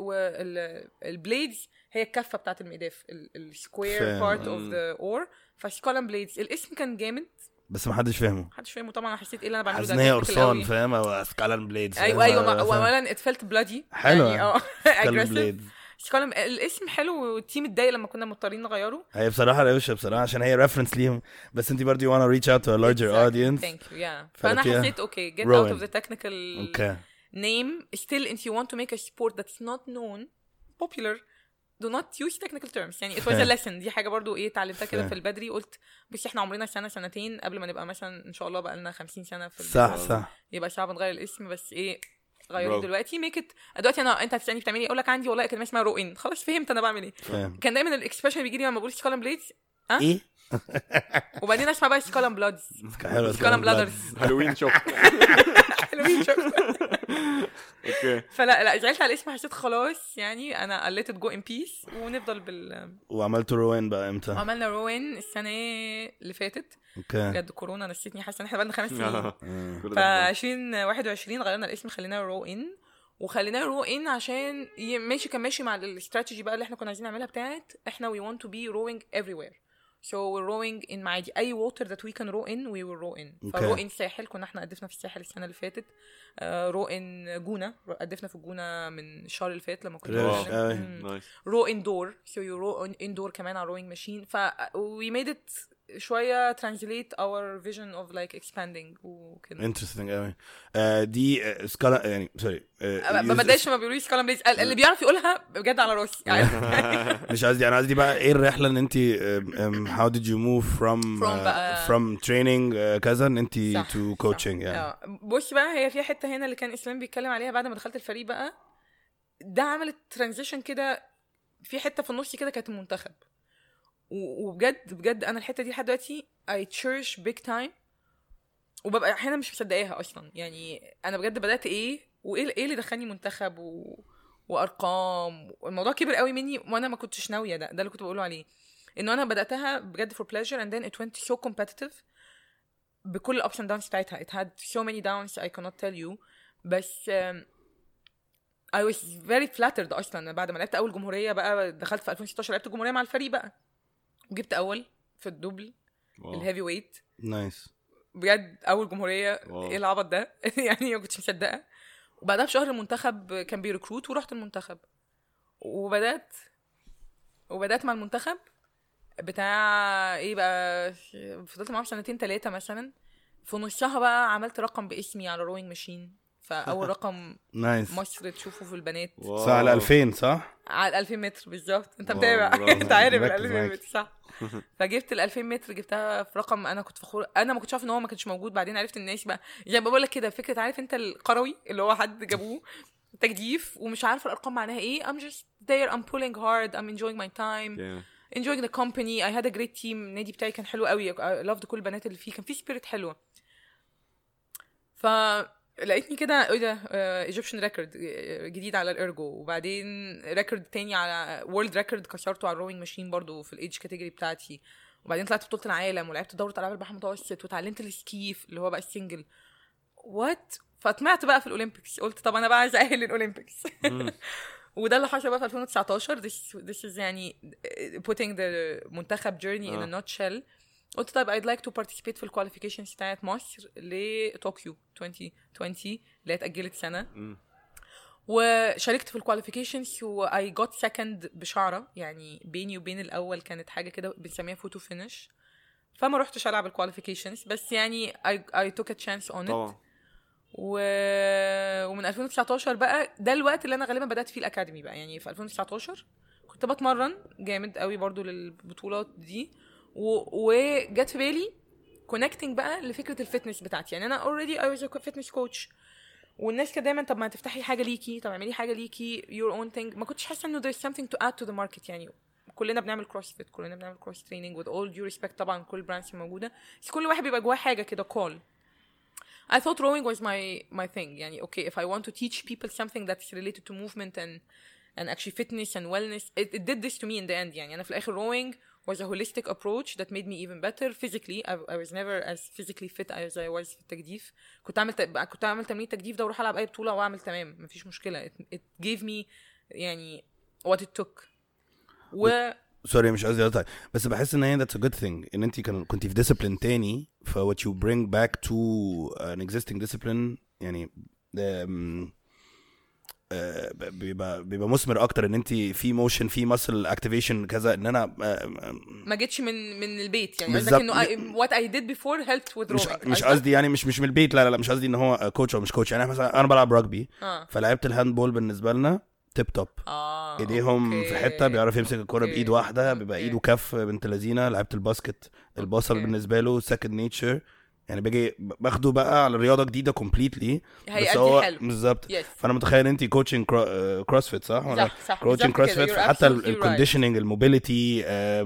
والبليدز هي الكفه بتاعت المقداف السكوير فاهم. بارت اوف مم. ذا اور فسكال اند بليدز الاسم كان جامد بس ما حدش فاهمه محدش فاهمه طبعا انا حسيت ايه اللي انا بعمله حاسس ده ان هي technical قرصان قوي. فاهم او سكالن بليدز ايوه ايوه ما- اولا ات فيلت بلادي حلوة. يعني اه سكالن aggressive. بليدز سكالم الاسم حلو والتيم اتضايق لما كنا مضطرين نغيره هي بصراحه روشه بصراحه عشان هي ريفرنس ليهم بس انت برضه you wanna reach out to a larger audience ثانك يو يا فانا فقلت يا حسيت اوكي get Rowan. out of the technical اوكي name still if you want to make a sport that's not known popular do not use technical terms يعني it was a فاهم. lesson دي حاجه برضو ايه اتعلمتها كده فاهم. في البدري قلت بس احنا عمرنا سنه سنتين قبل ما نبقى مثلا ان شاء الله بقى لنا 50 سنه في صح البيزنس. صح يبقى صعب نغير الاسم بس ايه غيره برافو. دلوقتي ميك ات دلوقتي انا انت هتسالني بتعملي ايه اقول لك عندي والله اكاديميه اسمها رو ان خلاص فهمت انا بعمل ايه فاهم كان دايما الاكسبريشن بيجي لي لما بقول سكالم بليدز ايه وبعدين اسمع بقى سكالم بلادز حلوه سكالم بلادرز هالوين شوك حلوين شوف. اوكي فلا لا زعلت على الاسم حسيت خلاص يعني انا قلت جو ان بيس ونفضل بال وعملتوا روين بقى امتى؟ عملنا روين السنه اللي فاتت اوكي بجد كورونا نسيتني حاسه ان احنا بقالنا خمس سنين آه. مم. كل ف ده 2021 غيرنا الاسم خليناه رو ان وخليناه رو ان عشان ي- ماشي كان ماشي مع الاستراتيجي بقى اللي احنا كنا عايزين نعملها بتاعت احنا we want to be rowing everywhere so we're rowing in معادي اي water that we can row in we will row in Okay. فرو ان ساحل كنا احنا قدفنا في الساحل السنه اللي فاتت آه رو ان جونه قدفنا في الجونه من الشهر اللي فات لما كنا روش بنتكلم. قوي. مم. نايس رو اندور so you row on indoor كمان على rowing machine ف we made it شويه translate our vision of like expanding وكده انترستنج قوي آه، دي آه، سكالا يعني سوري ما ما بتضايقش لما بيقولوا لي سكالم بليز اللي بيعرف يقولها بجد على راسي يعني مش قصدي انا قصدي بقى ايه الرحله ان انت how did you move from From uh, بقى- from training uh, كذا ان انت صح، to صح. coaching يعني آه. بص بقى هي في حته هنا اللي كان اسلام بيتكلم عليها بعد ما دخلت الفريق بقى ده عملت ترانزيشن كده في حته في النص كده كانت المنتخب و- وبجد بجد انا الحته دي لحد دلوقتي I cherish big time وببقى احيانا مش مصدقاها اصلا يعني انا بجد بدات ايه وايه ايه اللي دخلني منتخب و... وارقام والموضوع كبر قوي مني وانا ما كنتش ناويه ده ده اللي كنت بقوله عليه انه انا بداتها بجد for pleasure and then it went so competitive بكل الابس اند داونز بتاعتها it had so many downs I cannot tell you بس um, I was very flattered اصلا بعد ما لعبت اول جمهوريه بقى دخلت في 2016 لعبت الجمهوريه مع الفريق بقى وجبت اول في الدبل واو. الهيفي ويت نايس بجد اول جمهوريه واو. ايه العبط ده يعني ما كنتش مصدقه وبعدها بشهر المنتخب كان بيركروت ورحت المنتخب وبدات وبدات مع المنتخب بتاع ايه بقى فضلت معاهم سنتين ثلاثه مثلا في نصها بقى عملت رقم باسمي على روينج ماشين فاول رقم نايس مصر تشوفه في البنات واو. صح على 2000 صح؟ على ال 2000 متر بالظبط انت واو، متابع برافو. انت عارف ال مركز 2000 معاك. متر صح فجبت ال 2000 متر جبتها في رقم انا كنت فخور انا ما كنتش عارف ان هو ما كانش موجود بعدين عرفت الناس بقى زي ما بقول لك كده فكره عارف انت القروي اللي هو حد جابوه تجديف ومش عارفه الارقام معناها ايه I'm just there I'm pulling hard I'm enjoying my time Yeah. enjoying the company I had a great team النادي بتاعي كان حلو قوي I loved كل البنات اللي فيه كان في سبيريت حلوه ف لقيتني كده ايه ده ايجيبشن ريكورد جديد على الارجو وبعدين ريكورد تاني على وورلد ريكورد كسرته على الروينج ماشين برضو في الايدج كاتيجوري بتاعتي وبعدين طلعت بطوله العالم ولعبت دوره العاب البحر المتوسط وتعلمت السكيف اللي هو بقى السنجل وات فطمعت بقى في الاولمبيكس قلت طب انا بقى عايزه اهل الاولمبيكس وده اللي حصل بقى في 2019 this, this is يعني putting the منتخب journey in a آه. nutshell قلت طيب I'd like to participate في الكواليفيكيشنز بتاعت مصر لطوكيو 2020 اللي هي اتأجلت سنة مم. وشاركت في الكواليفيكيشنز و I got second بشعرة يعني بيني وبين الأول كانت حاجة كده بنسميها فوتو فينش فما رحتش ألعب الكواليفيكيشنز بس يعني I, I took a chance on it طبعا و... ومن 2019 بقى ده الوقت اللي انا غالبا بدات فيه الاكاديمي بقى يعني في 2019 كنت بتمرن جامد قوي برضو للبطولات دي و... وجت في بالي كونكتنج بقى لفكره الفتنس بتاعتي يعني انا اوريدي اي واز فيتنس كوتش والناس كانت دايما طب ما تفتحي حاجه ليكي طب اعملي حاجه ليكي your own thing ما كنتش حاسه انه there's something to add to the market يعني كلنا بنعمل كروس فيت كلنا بنعمل كروس تريننج with all due respect طبعا كل براندز موجوده بس كل واحد بيبقى جواه حاجه كده كول I thought rowing was my my thing. يعني okay, if I want to teach people something that's related to movement and and actually fitness and wellness, it, it did this to me in the end. يعني أنا في الآخر rowing was a holistic approach that made me even better physically. I, I was never as physically fit as I was في التجديف. كنت أعمل ت- كنت أعمل تمرين تجديف ده وأروح ألعب أي بطولة وأعمل تمام مفيش مشكلة. It, it gave me يعني what it took. و سوري مش قصدي اقطع بس بحس ان هي that's a good thing ان انت كان كنت في ديسيبلين تاني ف what you bring back to an existing discipline يعني um, آه، بيبقى بيبقى مثمر اكتر ان انت في موشن في ماسل اكتيفيشن كذا ان انا آه، آه، ما جيتش من من البيت يعني قصدك بالظبط. انه I, what I did before helped with مش rowing مش قصدك؟ قصدي يعني مش مش من البيت لا لا لا مش قصدي ان هو كوتش او مش كوتش يعني أنا مثلا انا بلعب رugby اه فلعبت الهاند بول بالنسبه لنا تيب توب اه ايديهم أوكي. في حته بيعرف يمسك الكرة أوكي. بايد واحده بيبقى أوكي. ايده كف بنت لذينه لعبت الباسكت البصل أوكي. بالنسبه له سكند نيتشر يعني باجي باخده بقى على رياضه جديده كومبليتلي هيأدي حلو بالظبط يس فانا متخيل انت كوتشنج كروسفيت صح ولا صح صح كوتشنج بالظبط كده. كروسفيت You're فحتى absolutely right. الكونديشننج الموبيليتي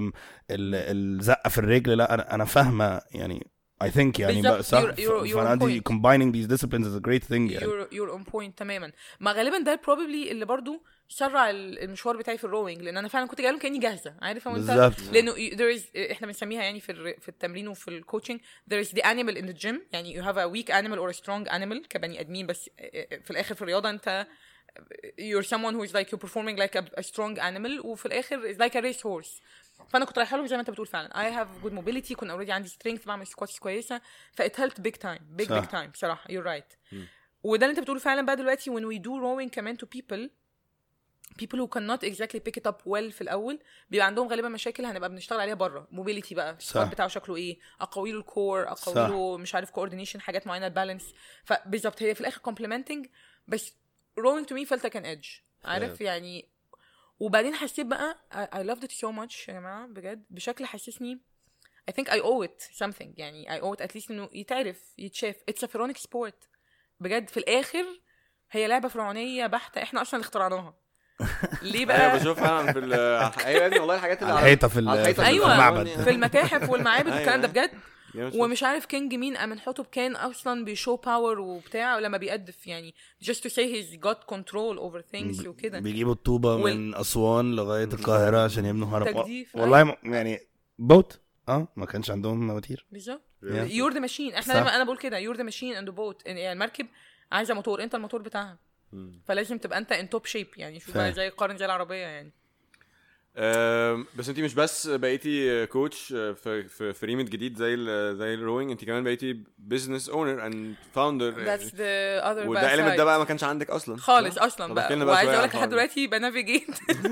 الزقه في الرجل لا انا انا فاهمه يعني I think يعني بالظبط. بقى صح You're- you're- you're فانا on عندي point. combining these disciplines is a great thing يعني you're you're on point تماما ما غالبا ده probably اللي برضو سرع ال- المشوار بتاعي في الروينج لان انا فعلا كنت جايه لهم كاني جاهزه عارف هو انت بالظبط. لانه you- there is احنا بنسميها يعني في الر- في التمرين وفي الكوتشنج there is the animal in the gym يعني you have a weak animal or a strong animal كبني ادمين بس في الاخر في الرياضه انت you're someone who is like you're performing like a, a strong animal وفي الاخر is like a race horse فانا كنت رايحه لهم زي ما انت بتقول فعلا I have good mobility كنت already عندي strength بعمل سكواتس كويسه ف it helped big time big صح. big time بصراحه you're right وده اللي انت بتقوله فعلا بقى دلوقتي when we do rowing كمان to people people who cannot exactly pick it up well في الاول بيبقى عندهم غالبا مشاكل هنبقى بنشتغل عليها بره موبيليتي بقى السكوات بتاعه شكله ايه اقوي له الكور اقوي له مش عارف كوردينيشن حاجات معينه بالانس فبالظبط هي في الاخر complementing بس rowing to me felt like an edge عارف يعني وبعدين حسيت بقى I, I loved it so much يا جماعه بجد بشكل حسسني I think I owe it something يعني I owe it at least انه يتعرف يتشاف it's a pharaonic sport بجد في الاخر هي لعبه فرعونيه بحته احنا اصلا اللي اخترعناها ليه ايوه بقى بشوف فعلا في ال- ايوه يا ابني والله الحاجات اللي على الحيطه في, على ال- الحيطة في أيوة. المعبد في المتاحف والمعابد والكلام ده أيوة. بجد جامد ومش عارف كينج مين امنحتب كان اصلا بيشو باور وبتاع لما بيقدف يعني just to say he's got control over things وكده بيجيبوا الطوبه وال- من اسوان لغايه القاهره عشان يبنوا هرم تجديف، والله م- يعني بوت اه ما كانش عندهم مواتير بالظبط Yeah. يور ذا ماشين احنا صح. دايما انا بقول كده يور ذا ماشين اند بوت يعني المركب عايزه موتور انت الموتور بتاعها فلازم تبقى انت ان توب شيب يعني شوف بقى فاهم. زي قارن زي العربيه يعني أم، بس انت مش بس بقيتي كوتش في في في ريمت جديد زي ال زي الروينج انت كمان بقيتي بزنس اونر اند فاوندر that's the other وده bad element side. ده بقى ما كانش عندك اصلا خالص صح؟ اصلا طب بقى احكي لنا بقى وعايزه شوية اقول عن لك لحد الحوار ده. دلوقتي بنافيجيت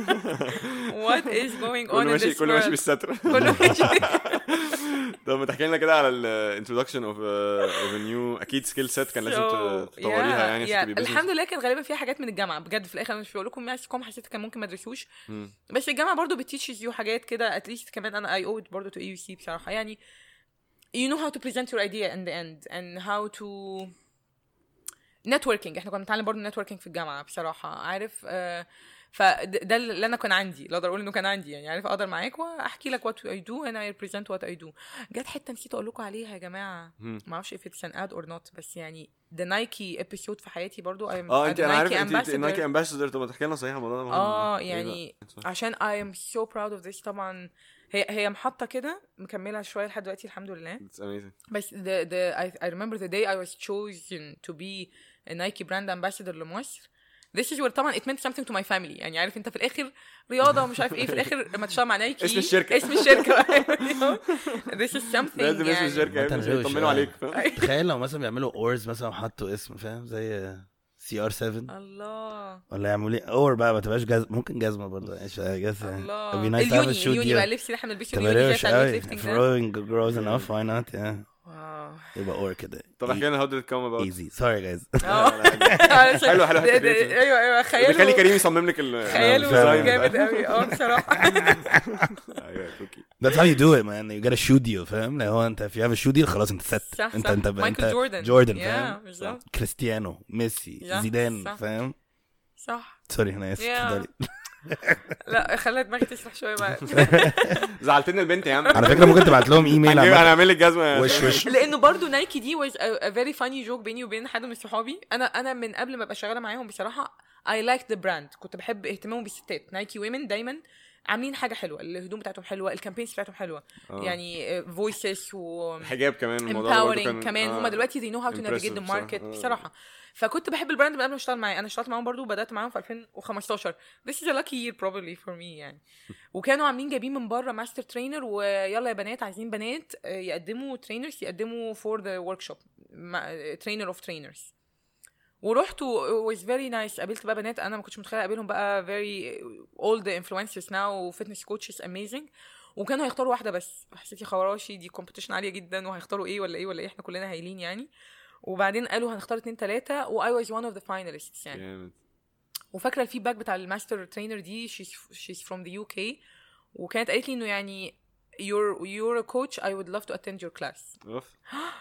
what is going on كله in ماشي this كله ماشي world بالستر كله ماشي طب ما تحكي لنا كده على الانترودكشن اوف اوف نيو اكيد سكيل سيت كان لازم So, ت- تطوريها yeah, يعني yeah. عشان تبقي business. الحمد لله كان غالبا فيها حاجات من الجامعه بجد في الاخر انا مش بقول لكم ماس كوم حسيت كان ممكن ما ادرسوش مم. بس الجامعه برضو بتيتشز يو حاجات كده اتليست كمان انا اي اوت برضو تو اي يو سي بصراحه يعني you know how to present your idea in the end and how to networking احنا كنا بنتعلم برضو networking في الجامعه بصراحه عارف آه فده اللي انا كان عندي اللي اقدر اقول انه كان عندي يعني عارف اقدر معاك واحكي لك وات اي دو and I represent what I do جت حته نسيت اقول لكم عليها يا جماعه مم. ما اعرفش if it's an ad or not بس يعني ده نايكي ابيسود في حياتي برضو I'm اه انت a انا عارف Nike انت ambassador. نايكي امباسدور طب ما تحكي لنا صحيح الموضوع ده مهم. اه إيه يعني بقى؟ عشان I am so proud of this طبعا هي هي محطه كده مكمله شويه لحد دلوقتي الحمد لله It's amazing. بس the the I, I remember the day I was chosen to be a Nike brand ambassador لمصر This is where طبعا it meant something to my family يعني عارف انت في الاخر رياضه ومش عارف ايه في الاخر لما تشتغل مع نايكي اسم الشركة. اسم الشركه This is something لازم اسم يعني الشركه مثلاً مش روش، يطمنوا آه. عليك فاهم تخيل لو مثلا بيعملوا اورز مثلا وحطوا اسم فاهم زي سي ار 7 الله ولا يعملوا ايه اور بقى ما تبقاش جزمه ممكن جزمه برضه ايش جس الله It'd be nice to have a اليوني shoe اليوني deal. بقى لبسي اللي احنا بنلبسه تبقى اليوني روش بتاع قوي الويت ليفتنج ده throwing grows enough why not yeah واو يبقى اور كده طب احكي لنا how did it come about easy sorry guys اه حلو حلو ده- ده- ايوه ايوه خلي خياله كريم يصمم لك ال خياله فعلاً. جامد قوي اه بصراحه ايوه كوكي that's how you do it man you get a shoe deal فاهم لو هو انت if you have a shoe deal خلاص انت set صح انت صح انت مايكل انت جوردن جوردن Yeah، فاهم بالظبط كريستيانو ميسي صح، زيدان صح. فاهم صح سوري انا اسف Yeah. اتفضلي. لا خلي دماغي تسرح شويه بقى زعلتني البنت يا عم على فكره ممكن تبعت لهم ايميل هنجيب- عامة. هنعمل لك جزمه وش وش لانه برضو نايكي دي was a, a very funny joke بيني وبين حد من صحابي انا انا من قبل ما ابقى شغاله معاهم بصراحه I like the brand كنت بحب اهتمامهم بالستات نايكي ويمن دايما عاملين حاجه حلوه الهدوم بتاعتهم حلوه الكامبينز بتاعتهم حلوه آه. يعني فويسز و حجاب كمان الموضوع ده برضه empowering كان كمان آه. هما دلوقتي they know how to navigate impressive the بصراحة. market آه. بصراحه فكنت بحب البراند من قبل ما اشتغل معاه انا اشتغلت معاهم برضو بدات معاهم في 2015 this is a lucky year probably for me يعني وكانوا عاملين جايبين من بره ماستر ترينر ويلا يا بنات عايزين بنات آه، يقدموا ترينرز يقدموا for the workshop trainer of trainers ورحت و was very nice قابلت بقى بنات انا ما كنتش متخيله اقابلهم بقى very all the influencers now وفتنس coaches amazing وكانوا هيختاروا واحده بس حسيت يا خراشي دي كومبيتيشن عاليه جدا وهيختاروا ايه ولا ايه ولا ايه احنا كلنا هايلين يعني وبعدين قالوا هنختار اتنين تلاته و I was one of the finalists يعني جامد وفاكره الفيدباك بتاع الماستر ترينر دي she's, she's from the UK وكانت قالت لي انه يعني you're you're a coach I would love to attend your class اوف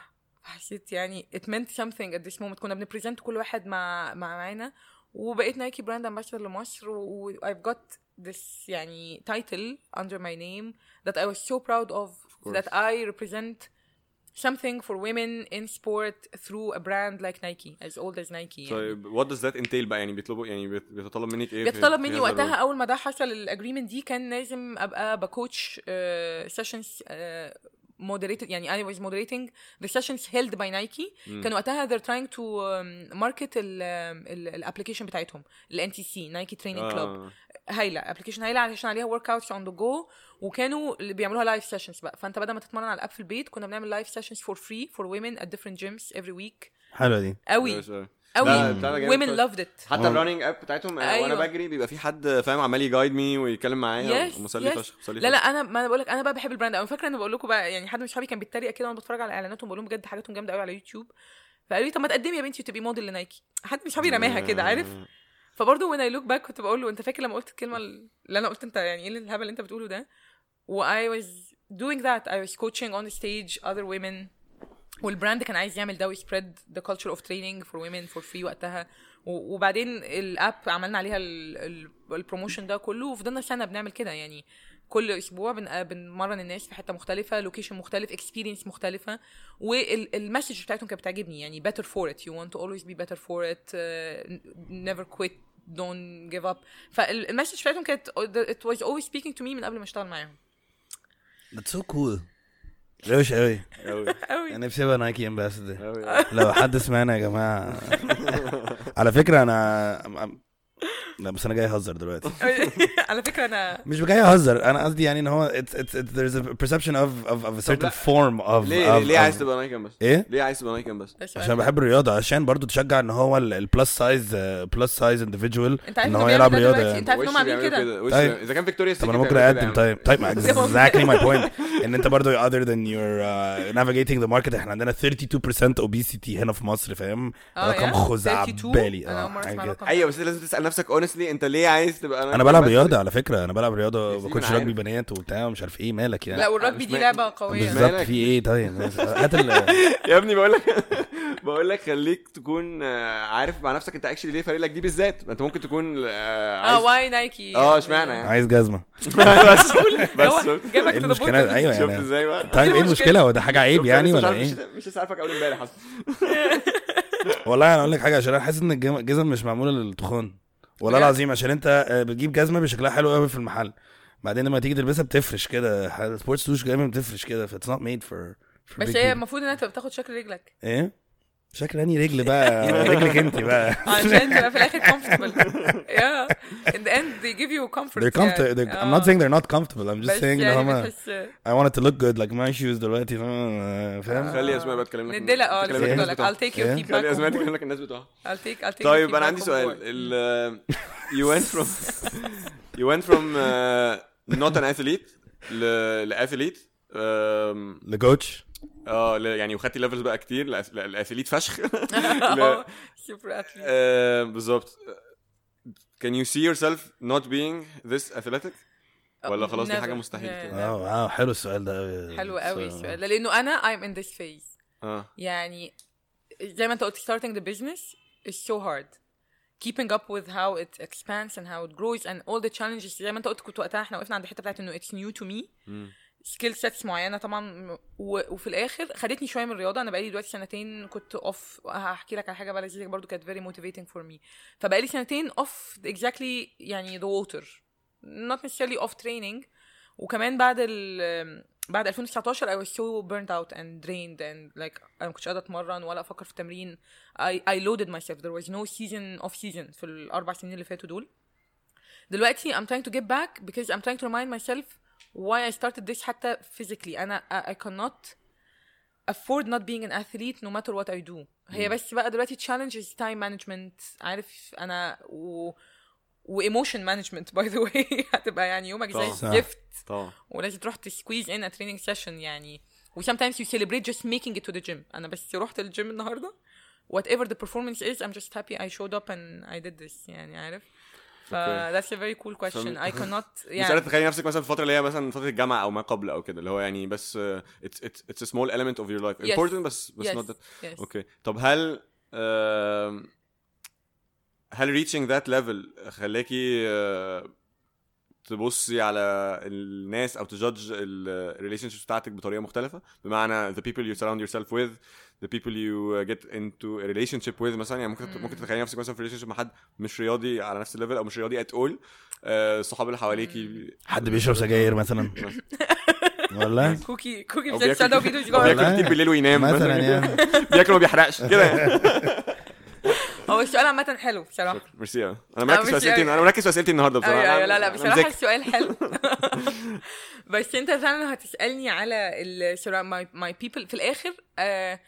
حسيت يعني it meant something at this moment كنا بنبريزنت كل واحد مع مع معانا وبقيت نايكي براند امباسدور لمصر و و- I've got this يعني title under my name that I was so proud of, course. that I represent something for women in sport through a brand like Nike as old as Nike يعني. طيب what does that entail بقى يعني بيطلبوا يعني بيت- بيتطلب منك ايه في- بيتطلب في مني هذا وقتها الرول؟ اول ما ده حصل الاجريمنت دي كان لازم ابقى بكوتش سيشنز moderated يعني I was moderating the sessions held by Nike مم. كان وقتها they're trying to um, market الابلكيشن بتاعتهم ال NTC Nike Training Club آه. هايله ابلكيشن هايله علشان عليها ورك اوتس اون ذا جو وكانوا اللي بيعملوها لايف سيشنز بقى فانت بدل ما تتمرن على الاب في البيت كنا بنعمل لايف سيشنز فور فري فور women at different gyms every week حلوه دي قوي بس- آه. قوي لا، بتاع ده جامد women فشخ. loved it حتى آه. الرننج اب بتاعتهم آه، وانا أيوة. بجري بيبقى في حد فاهم عمال يجايد مي ويتكلم معايا Yes, مسلي yes. فشخ مسلي لا لا فشخ. انا ما انا بقول لك انا بقى بحب البراند قوي فاكره انا بقول لكم بقى يعني حد من صحابي كان بيتريق كده وانا بتفرج على اعلاناتهم بقول لهم بجد حاجاتهم جامده قوي على يوتيوب فقالوا لي طب ما تقدمي يا بنتي وتبقي موديل لنايكي حد من صحابي رماها كده عارف فبرضه when I look back كنت بقول له انت فاكر لما قلت الكلمه اللي انا قلت انت يعني ايه الهبل اللي انت بتقوله ده و I was doing that I was coaching on the stage other women والبراند كان عايز يعمل ده ويسبريد ذا culture اوف تريننج فور women فور فري وقتها و- وبعدين الاب عملنا عليها البروموشن ده كله وفضلنا سنه بنعمل كده يعني كل اسبوع بن- بنمرن الناس في حته مختلفه لوكيشن مختلف اكسبيرينس مختلفه والمسج بتاعتهم كانت بتعجبني يعني better for it you want to always be better for it uh, never quit don't give up فالمسج بتاعتهم كانت it was always speaking to me من قبل ما اشتغل معاهم That's so cool روش قوي أوي. قوي انا نفسي ابقى نايكي امباسدور أوي. لو حد سمعنا يا جماعه على فكره انا I'm- I'm- لا بس انا جاي اهزر دلوقتي على فكره انا مش جاي اهزر انا قصدي يعني ان هو it's, it's, it's, there's a perception of of, of a certain لا. form of ليه of, ليه of- عايز تبقى نايكن بس؟ ايه ليه عايز تبقى نايكن بس؟ ده سؤال. عشان بحب الرياضه عشان برضو تشجع ان هو البلس سايز بلس سايز اندفيدوال انت عارف ان انه هو بيعمل يلعب ده رياضه دلوقتي يعني. انت عارف انهم وش عاملين بيعملوا كده وش طيب. اذا كان فيكتوريا طب انا ممكن اقدم طيب طيب ما exactly my point ان انت برضو other than you're uh, navigating the market احنا عندنا 32% obesity هنا في مصر فاهم اه رقم يا؟ خزعبلي 32 انا اول مره حاجة اسمع كده. الرقم ايوه بس لازم تسال نفسك honestly honestly انت ليه عايز تبقى انا بلعب بس- رياضه على فكره انا بلعب رياضه يا سيدي، بكونش أنا رجبي عارف. بنات وبتاع ومش عارف ايه مالك يعني لا والرجبي مش دي ما- لعبه قويه بالظبط مالك؟ في ايه طيب هات ال يا ابني بقول لك بقول لك خليك تكون آه، عارف مع نفسك انت اكشلي ليه فريق لك دي بالذات ما انت ممكن تكون آه، اه عايز واي نايكي اه اشمعنى يعني عايز جزمه بس بس هو شفت جابك ايه to the المشكله bottom. ايوه شفت يعني ازاي بقى طيب ايه المشكله هو ده حاجه عيب شفت يعني لسه مش ولا عارف- ايه مش مش لسه عارفك اول امبارح اصلا والله انا اقول لك حاجه عشان انا حاسس ان الجم- الجزم مش معموله للتخان والله بجد؟ العظيم عشان انت آه، بتجيب جزمه بشكلها حلو قوي في المحل بعدين لما تيجي تلبسها بتفرش كده سبورتس توش دايما بتفرش كده فاتس نوت ميد فور بس هي المفروض انها تبقى بتاخد شكل رجلك ايه شكل انهي رجل بقى رجلك انت بقى عشان تبقى في الاخر comfortable yeah in the end they give you comfort they're comfortable يعني. they're, I'm آه. not saying they're not comfortable I'm just بس saying ان يعني هما بتحس I want it to look good like my shoes دلوقتي آه، فاهم خلي اسماء بقى تكلم لك نديلها اه تكلم لسه لك كنت الناس لك بتوعها. I'll take your إيه؟ feedback خلي on اسماء board. تكلم لك الناس بتوعها I'll take I'll take your طيب انا feedback عندي on سؤال board. ال you went from you went from uh, not an athlete ل لاتhlete um, لكوتش اه ل- يعني وخدتي ليفلز بقى كتير لأس- لأثليت فشخ اه super athlete آه، بالظبط can you see yourself not being this athletic ولا خلاص دي Never. حاجه مستحيل Yeah. كده؟ اه واو حلو السؤال ده أوي. حلو قوي So- السؤال ده لانه انا I'm in this phase اه يعني زي ما انت قلت starting the business is so hard keeping up with how it expands and how it grows and all the challenges زي ما انت قلت كنت وقتها احنا وقفنا عند الحته بتاعت انه it's new to me مم. سكيل سيتس معينه طبعا و... وفي الاخر خدتني شويه من الرياضه انا بقالي دلوقتي سنتين كنت اوف هحكي لك على حاجه بقى لذيذه برضو كانت very motivating for me فبقالي سنتين اوف exactly يعني the water not necessarily off training وكمان بعد ال بعد 2019 I was so burnt out and drained and like انا ما كنتش قادره اتمرن ولا افكر في التمرين I, I loaded myself there was no season off season في الاربع سنين اللي فاتوا دول دلوقتي I'm trying to get back because I'm trying to remind myself why I started this حتى physically أنا I, I cannot afford not being an athlete no matter what I do هي بس بقى دلوقتي challenge is time management عارف أنا و و emotion management by the way هتبقى يعني يومك زي طبعا. صح. الزفت طبعا ولازم تروح تسكويز in a training session يعني و sometimes you celebrate just making it to the gym أنا بس رحت الجيم النهاردة whatever the performance is I'm just happy I showed up and I did this يعني عارف ف Okay. that's a very cool question I cannot مش يعني قادر تخيلي نفسك مثلا في الفتره اللي هي مثلا فتره الجامعه او ما قبل او كده اللي هو يعني بس uh, it's it's it's a small element of your life Yes. important بس بس yes, not that yes. اوكي طب هل آم، هل reaching that level خلاكي آه، تبصي على الناس او تجادج الريليشن شيب بتاعتك بطريقه مختلفه بمعنى the people you surround yourself with the people you get into a relationship with مثلا يعني ممكن ممكن تتخيلي نفسك مثلا في relationship مع حد مش رياضي على نفس الليفل او مش رياضي at all آه، الصحاب اللي حواليكي حد بيشرب سجاير مثلا ولا كوكي كوكي أو بالذات بياكل- شادو فيديوز أو جوه بياكل والله. كتير بالليل وينام مثلا يعني بياكل وما بيحرقش كده يعني. هو السؤال عامة حلو بصراحة ميرسي أوي. انا مركز في ميرسي اسئلتي أوي. انا مركز في اسئلتي النهارده بصراحه ايوه أنا- ايوه لا لا أنا بصراحة مذاكر. السؤال حلو بس انت فعلا هتسألني على ال my, my people في الآخر uh,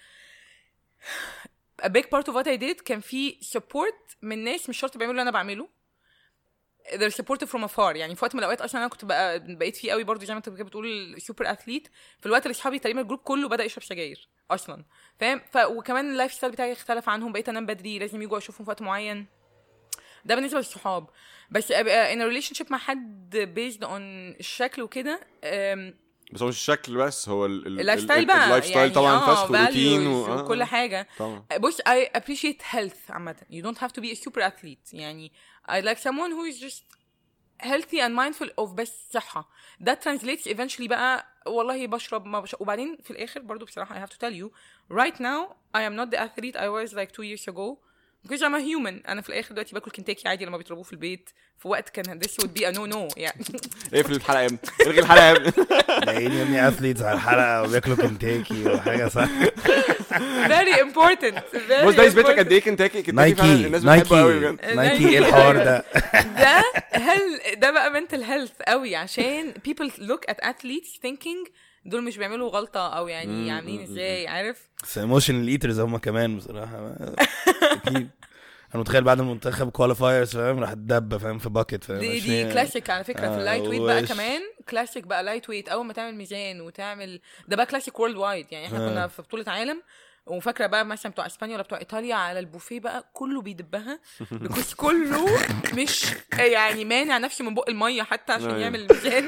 a big part of what I did كان في support من ناس مش شرط بيعملوا اللي انا بعمله they're supportive from afar يعني في وقت من الاوقات اصلا انا كنت بقى بقيت فيه قوي برضو زي ما انت كده بتقول سوبر اثليت في الوقت اللي اصحابي تقريبا الجروب كله بدا يشرب سجاير اصلا فاهم ف... وكمان اللايف ستايل بتاعي اختلف عنهم بقيت انام بدري لازم يجوا اشوفهم في وقت معين ده بالنسبه للصحاب بس ابقى in a relationship مع حد based on الشكل وكده أم، بس هو مش الشكل بس هو ال- ال- اللايف ال- ستايل ال- بقى اللايف ستايل يعني طبعا اه فشخ وروتين values و... آه، وكل حاجه طبعا بص I appreciate health عامة you don't have to be a super athlete يعني I like someone who is just healthy and mindful of بس صحة that translates eventually بقى والله بشرب ما بشرب وبعدين في الآخر برضو بصراحة I have to tell you right now I am not the athlete I was like two years ago because I'm a human أنا في الآخر دلوقتي باكل كنتاكي عادي لما بيطلبوه في البيت في وقت كان this would be a no no يعني اقفل الحلقه يا ابني الغي الحلقه يا ابني لاقيين يا ابني اثليتس على الحلقه وبياكلوا كنتاكي وحاجه صح very important very بص ده يثبت لك important. قد ايه كنتاكي كنتاكي فعلا نايكي الناس بتحبه قوي نايكي بجد نايكي ايه الحوار ده ده هل ده بقى mental health قوي عشان people look at athletes thinking دول مش بيعملوا غلطة أو يعني مم، عاملين مم، ازاي عارف بس ايموشنال ايترز هم كمان بصراحه اكيد انا متخيل بعد المنتخب كواليفايرز فاهم راح تدب فاهم في باكيت فاهم دي عشان دي هي- كلاسيك على فكرة في آه، اللايت ويت بقى وش. كمان كلاسيك بقى لايت ويت أول ما تعمل ميزان وتعمل ده بقى كلاسيك وورلد وايد يعني احنا آه. كنا في بطولة عالم وفاكره بقى مثلا بتوع اسبانيا ولا بتوع ايطاليا على البوفيه بقى كله بيدبها بيكوز كله مش يعني مانع نفسه من بق الميه حتى عشان أيوة. يعمل الميزان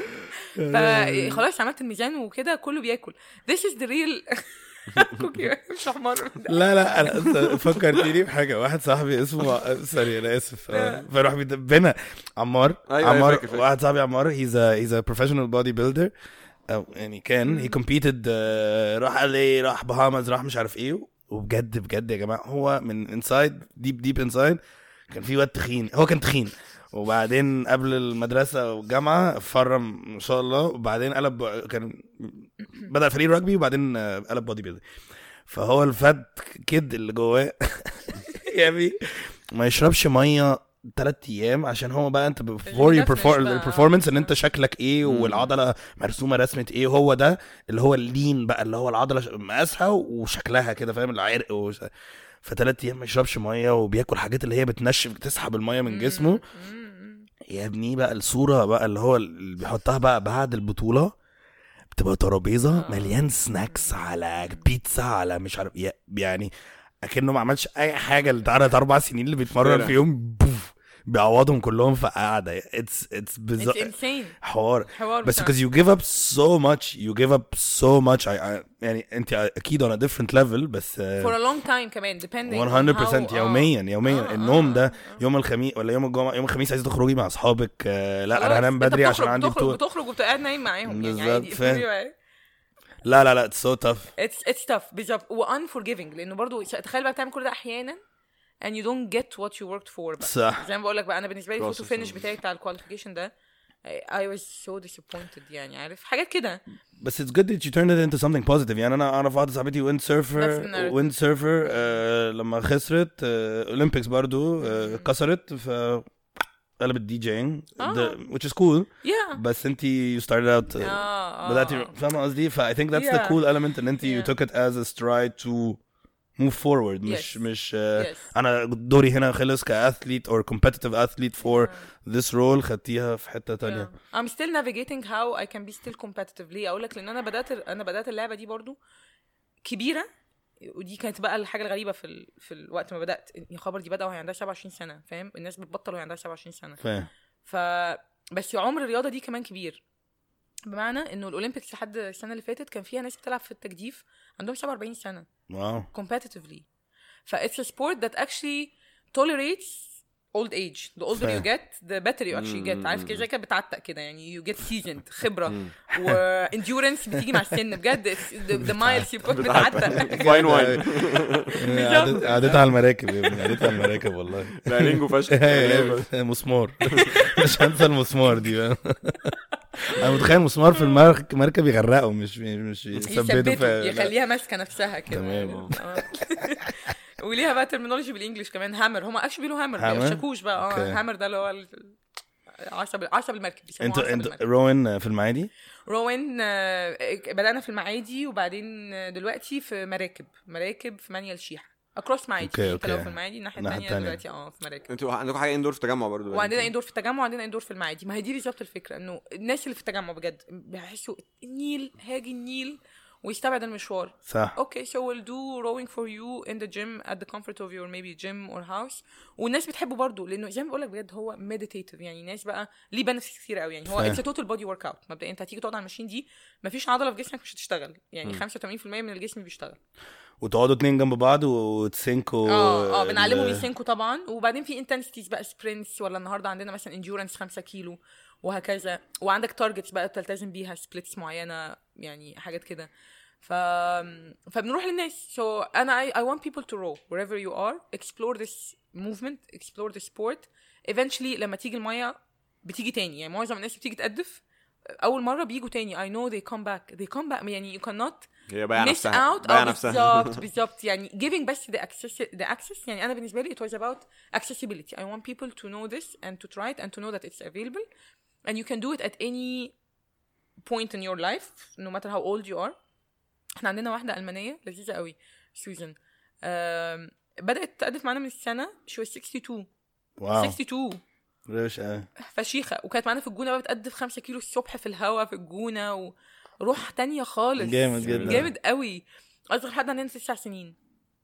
فخلاص عملت الميزان وكده كله بياكل this is the real كوكي مش حمار لا لا انا أنت فكرتني بحاجه واحد صاحبي اسمه سوري انا اسف آه، فيروح بيدبنا عمار أيوة، أيوة، عمار فاكر، فاكر. واحد صاحبي عمار هيز هيز بروفيشنال بودي بيلدر او يعني كان هي كومبيتد راح قال ايه راح بهامز راح مش عارف ايه وبجد بجد يا جماعه هو من انسايد ديب ديب انسايد كان في واد تخين هو كان تخين وبعدين قبل المدرسه والجامعه فرم ما شاء الله وبعدين قلب كان بدا فريق رugby وبعدين آه، قلب بودي بيلدر فهو الفات كيد اللي جواه يا بي ما يشربش ميه ثلاث ايام عشان هو بقى انت بفور يو definition بقى. البرفورمانس ان انت شكلك ايه والعضله مرسومه رسمه ايه هو ده اللي هو اللين بقى اللي هو العضله ش- مقاسها وشكلها كده فاهم العرق وش... فثلاث ايام ما يشربش ميه وبياكل حاجات اللي هي بتنشف تسحب الميه من جسمه يا ابني بقى الصوره بقى اللي هو اللي بيحطها بقى بعد البطوله بتبقى ترابيزه مليان سناكس على بيتزا على مش عارف يا- يعني اكنه ما عملش اي حاجه لثلاث اربع سنين اللي بيتمرن فعلا. فيهم بوف بيعوضهم كلهم في قعده اتس اتس it's insane حوار حوار بس بصراحة. because you give up so much you give up so much I, I, يعني انت اكيد on a different level بس uh, for a long time كمان depending on 100% how- آه. يوميا يوميا آه، النوم آه، ده آه. يوم الخميس ولا يوم الجمعه يوم الخميس عايزه تخرجي مع اصحابك آه، لا خلاص، انا هنام أنت بدري عشان بتخرج- عندي بتخرج بطوله بتخرج وبتبقى قاعد نايم معاهم يعني بالظبط، عادي فاهم. لا لا لا it's so tough اتس اتس tough بالظبط و unforgiving لانه برضو تخيل بقى بتعمل كل ده احيانا and you don't get what you worked for بقى صح زي ما بقول لك بقى انا بالنسبه لي Process الفوتو فينش and- بتاعي بتاع الكواليفيكيشن ده I was so disappointed يعني عارف حاجات كده بس it's good that you turned it into something positive يعني انا اعرف واحده صاحبتي ويند That's the سيرفر narrative. ويند سيرفر آه، لما خسرت اولمبيكس برضو آه، كسرت ف قلبت دي جينج آه. which is cool yeah بس انت you started out اه آه، اه بداتي فاهمه قصدي ف I think that's the Yeah. cool element ان انت you Yeah. took it as a stride to move forward مش Yes. مش آه، Yes. انا دوري هنا خلص كاثليت or competitive athlete for this role خدتيها في حته تانية Yeah. I'm still navigating how I can be still competitive ليه اقول لك لان انا بدات انا بدات اللعبه دي برضو كبيره ودي كانت بقى الحاجه الغريبه في ال... في الوقت ما بدات يا خبر دي بدأ وهي عندها 27 سنه فاهم الناس بتبطل وهي عندها 27 سنه فاهم ف بس عمر الرياضه دي كمان كبير بمعنى انه الاولمبيكس لحد السنه اللي فاتت كان فيها ناس بتلعب في التجديف عندهم 47 سنه واو competitively ف it's a sport that actually tolerates old age the older you فاهم. get the better you actually get عارف كده زي كده بتعتق كده يعني you get seasoned خبره و endurance بتيجي مع السن بجد it's the, the miles you put بتعتق فاين واين قعدت- قعدتها على المراكب يا ابني قعدتها على المراكب والله لا رينجو فشخ مسمار مش هنسى المسمار دي فاهم؟ انا متخيل مسمار في المرك- المركب يغرقه مش مش يثبته يثبته في لا. يخليها ماسكه نفسها كده تمام. آه. وليها بقى ترمينولوجي بالانجلش كمان هامر هم اكشلي بيقولوا هامر هامر؟ شاكوش بقى اه أوكي. هامر ده اللي هو ال- عصب عصب المركب بيسموه انتوا عصب انتوا المركب روين في المعادي روين آه، بدأنا في المعادي وبعدين آه، دلوقتي في مراكب مراكب في منيا الشيحة اكروس معادي أوكي، انت لو أوكي. في المعادي الناحية الناحية الثانية التانية. دلوقتي اه في مراكب انتوا عندكم حاجه اندور في تجمع برضو وعندنا اندور في التجمع وعندنا اندور في المعادي ما هي دي بالظبط الفكره انه الناس اللي في التجمع بجد بيحسوا النيل هاجي النيل ويستبعد المشوار صح اوكي so we'll do rowing for you in the gym at the comfort of your maybe gym or house والناس بتحبه برضه لانه زي ما بقول لك بجد هو meditative يعني ناس بقى ليه benefits كتير قوي يعني هو فاهم. it's a total body workout مبدئيا انت هتيجي تقعد على الماشين دي مفيش عضله في جسمك مش هتشتغل يعني 85% من الجسم بيشتغل وتقعدوا اتنين جنب بعض وتسينكوا اه اه بنعلمهم ال- يسينكوا طبعا وبعدين في انتنسيتيز بقى سبرنتس ولا النهارده عندنا مثلا انديورنس 5 كيلو وهكذا وعندك تارجتس بقى بتلتزم بيها سبليتس معينه يعني حاجات كده ف فبنروح للناس so انا I, I want people to row wherever you are explore this movement explore the sport eventually لما تيجي الميه بتيجي تاني يعني معظم الناس بتيجي تقدف اول مره بيجوا تاني I know they come back they come back يعني you cannot هي بايعه miss نفسها out بايعه اه نفسها بالظبط بالظبط يعني giving بس the access the access يعني انا بالنسبه لي it was about accessibility I want people to know this and to try it and to know that it's available and you can do it at any point in your life no matter how old you are احنا عندنا واحده المانيه لذيذه قوي سوزان آم، بدات تقدف معانا من السنه she was 62 واو 62 روش اه فشيخه وكانت معانا في الجونه بقى بتقدف 5 كيلو الصبح في الهوا في الجونه وروح تانية خالص جامد جدا. جامد قوي اصغر حد عندنا تسع سنين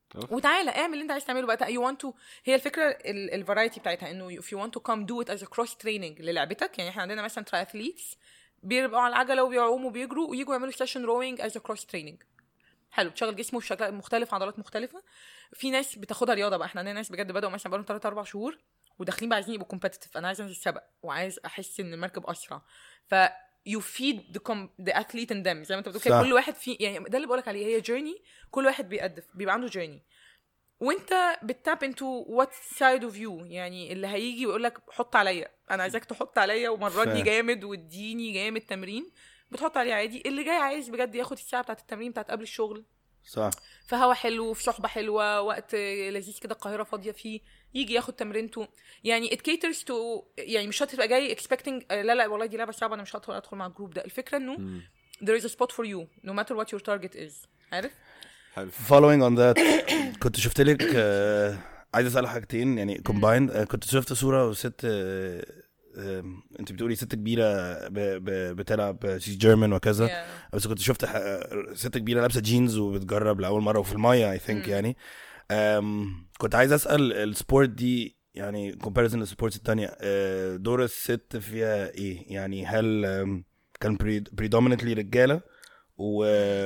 وتعالى اعمل اللي انت عايز تعمله بقى يو want to هي الفكره الفرايتي بتاعتها انه if you want to come do it as a cross training للعبتك يعني احنا عندنا مثلا triathletes بيبقوا على العجله وبيعوموا وبيجروا ويجوا يعملوا سيشن روينج از كروس تريننج حلو تشغل جسمه بشكل مختلف عضلات مختلفه في ناس بتاخدها رياضه بقى احنا عندنا ناس بجد بداوا مثلا بقالهم 3 4 شهور وداخلين بقى عايزين يبقوا كومبتيتيف انا عايز انزل سبق وعايز احس ان المركب اسرع ف يو فيد ذا اثليت ان ذم زي ما انت بتقول كده صح. كل واحد في يعني ده اللي بقولك عليه هي جيرني كل واحد بيقدف بيبقى عنده جيرني وانت بتتاب انتو وات سايد اوف يو يعني اللي هيجي ويقول لك حط عليا انا عايزاك تحط عليا ومرني فاهم. جامد واديني جامد تمرين بتحط عليه عادي اللي جاي عايز بجد ياخد الساعه بتاعت التمرين بتاعت قبل الشغل صح في هوا حلو في صحبه حلوه وقت لذيذ كده القاهره فاضيه فيه يجي ياخد تمرينته يعني it caters to يعني مش هتبقى جاي expecting آه، لا لا والله دي لعبه صعبه انا مش هدخل ادخل مع الجروب ده الفكره انه there is a spot for you no matter what your target is عارف حلو following on that كنت شفت لك آه، عايز اسال حاجتين يعني كومبايند كنت شفت صوره وست آه، آه، انت بتقولي ست كبيره ب- ب- بتلعب شيز جيرمان وكذا Yeah. بس كنت شفت ح- ست كبيره لابسه جينز وبتجرب لاول مره وفي المايه اي ثينك يعني أم، كنت عايز اسال السبورت دي يعني كومباريزن للسبورتس التانية آه، دور الست فيها ايه يعني هل أم، كان بريدومينتلي رجاله و...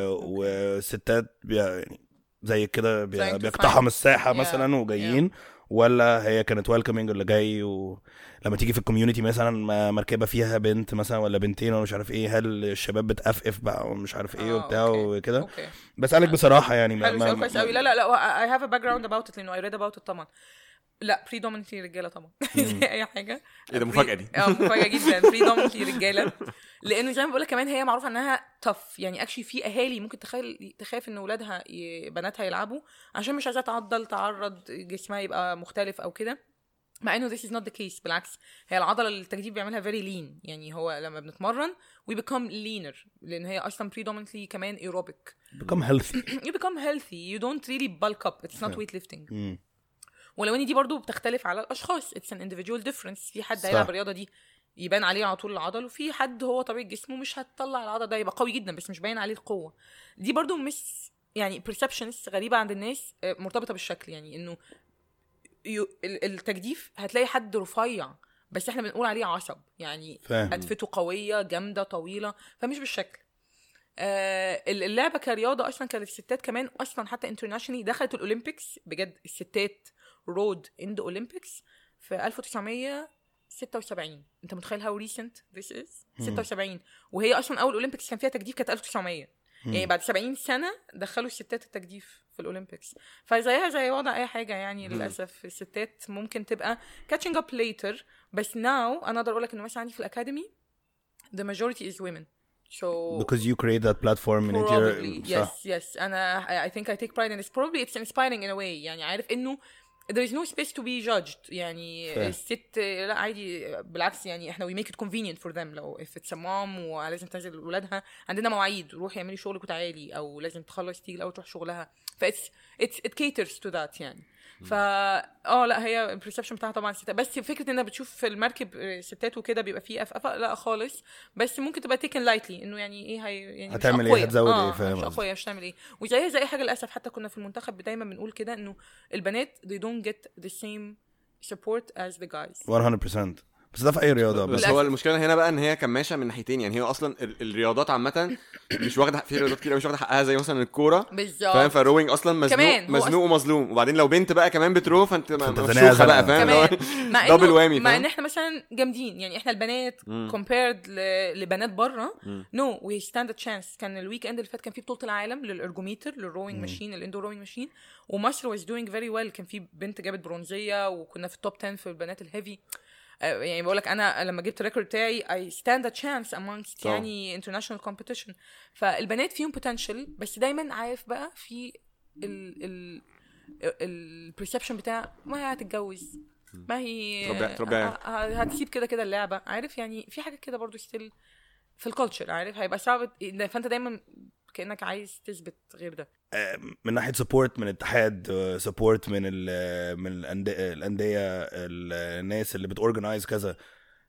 وستات بي... يعني زي كده بي... Trying to بيقتحم find- الساحه Yeah, مثلا وجايين ولا هي كانت ويلكمينج اللي جاي ولما تيجي في الكوميونتي مثلا ما- مركبه فيها بنت مثلا ولا بنتين ولا مش عارف ايه هل الشباب بتقفقف بقى ومش عارف ايه آه، وبتاع أوكي. وكده اوكي بسالك بصراحه يعني ما حلو ما سؤال كويس قوي لا لا لا I have a background about it لانه I read about it طبعا لا predominantly رجاله طبعا زي اي حاجه ايه ده مفاجأة دي. اه مفاجاه جدا predominantly رجاله لانه زي ما بقول لك كمان هي معروفه انها tough يعني اكشلي في اهالي ممكن تخيل تخاف ان اولادها ي... بناتها يلعبوا عشان مش عايزاها تعضل تعرض جسمها يبقى مختلف او كده مع انه this is not the case بالعكس هي العضله اللي التجديد بيعملها very lean يعني هو لما بنتمرن we become leaner لان هي اصلا predominantly كمان aerobic become healthy you become healthy you don't really bulk up it's not weightlifting مم. ولو ان دي برضو بتختلف على الاشخاص it's an individual difference في حد صح. هيلعب الرياضه دي يبان عليه على طول العضل وفي حد هو طبيعه جسمه مش هتطلع العضل ده يبقى قوي جدا بس مش باين عليه القوه دي برضو مش يعني perceptions غريبه عند الناس آه، مرتبطه بالشكل يعني انه يو- ال- التجديف هتلاقي حد رفيع بس احنا بنقول عليه عصب يعني فاهم ادفته قويه جامده طويله فمش بالشكل آه اللعبه كرياضه اصلا كانت الستات كمان اصلا حتى انترناشونالي دخلت الاولمبيكس بجد الستات رود ان ذا اولمبيكس في 1976 انت متخيل هاو ريسنت ذس از 76 وهي اصلا اول اولمبيكس كان فيها تجديف كانت 1900 يعني بعد 70 سنه دخلوا الستات التجديف في الاولمبيكس فزيها زي وضع اي حاجه يعني للاسف الستات ممكن تبقى catching up later بس now انا اقدر اقول لك انه مثلا عندي في الاكاديمي the majority is women so because you create that platform in probably it yes yes انا I- I think I take pride in this probably it's inspiring in a way يعني عارف انه there is no space to be judged يعني فاهم. الست لا عادي بالعكس يعني احنا we make it convenient for them لو if it's a mom ولازم تنزل ولادها عندنا مواعيد روحي اعملي شغلك وتعالي او لازم تخلص تيجي الاول تروح شغلها ف it's, it's it caters to that يعني فا اه لا هي البرسبشن بتاعها طبعا ستات بس فكره انها بتشوف في المركب آه، ستات وكده بيبقى فيه افقفه لا خالص بس ممكن تبقى تيكن لايتلي انه يعني ايه هي يعني مش هتعمل إيه؟ أقوياء. هتزود آه إيه؟ فاهم مش قصدك. اقوياء مش هتعمل ايه وزيها زي اي حاجه للاسف حتى كنا في المنتخب دايما بنقول كده انه البنات they don't get the same support as the guys 100% بس ده في اي رياضه بس بس هو المشكله هنا بقى ان هي كماشه من ناحيتين يعني هي اصلا ال- الرياضات عامه مش واخده في رياضات كتير مش واخده حقها زي مثلا الكوره بالظبط فاهم فالروينج اصلا كمان، مزنوق هو مزنوق ومظلوم وبعدين لو بنت بقى كمان بترو فانت م- فأنت مفشوخه زنقة بقى زنقة. فاهم اللي هو كمان مع دبل انه وامي مع فاهم ان احنا مثلا جامدين يعني احنا البنات كومبيرد لبنات بره نو وي ستاند ا تشانس كان الويك اند اللي فات كان في بطوله العالم للارجوميتر للروينج ماشين الاندور روينج ماشين ومصر واز دوينج فيري ويل كان في بنت جابت برونزيه وكنا في التوب 10 في البنات الهيفي آه، يعني بقول لك انا لما جبت الريكورد بتاعي اي ستاند ا تشانس amongst طبعا. يعني انترناشونال كومبيتيشن فالبنات فيهم بوتنشال بس دايما عارف بقى في ال ال البرسبشن بتاع ما هي هتتجوز ما هي تربي- تربي عيال. ه- ه- هتسيب كده كده اللعبه عارف يعني في حاجه كده برضو ستيل في الكالتشر عارف هيبقى صعب فانت دايما كانك عايز تثبت غير ده من ناحيه سبورت من اتحاد سبورت من ال من الأندية- الانديه ال- الناس اللي بتورجنايز كذا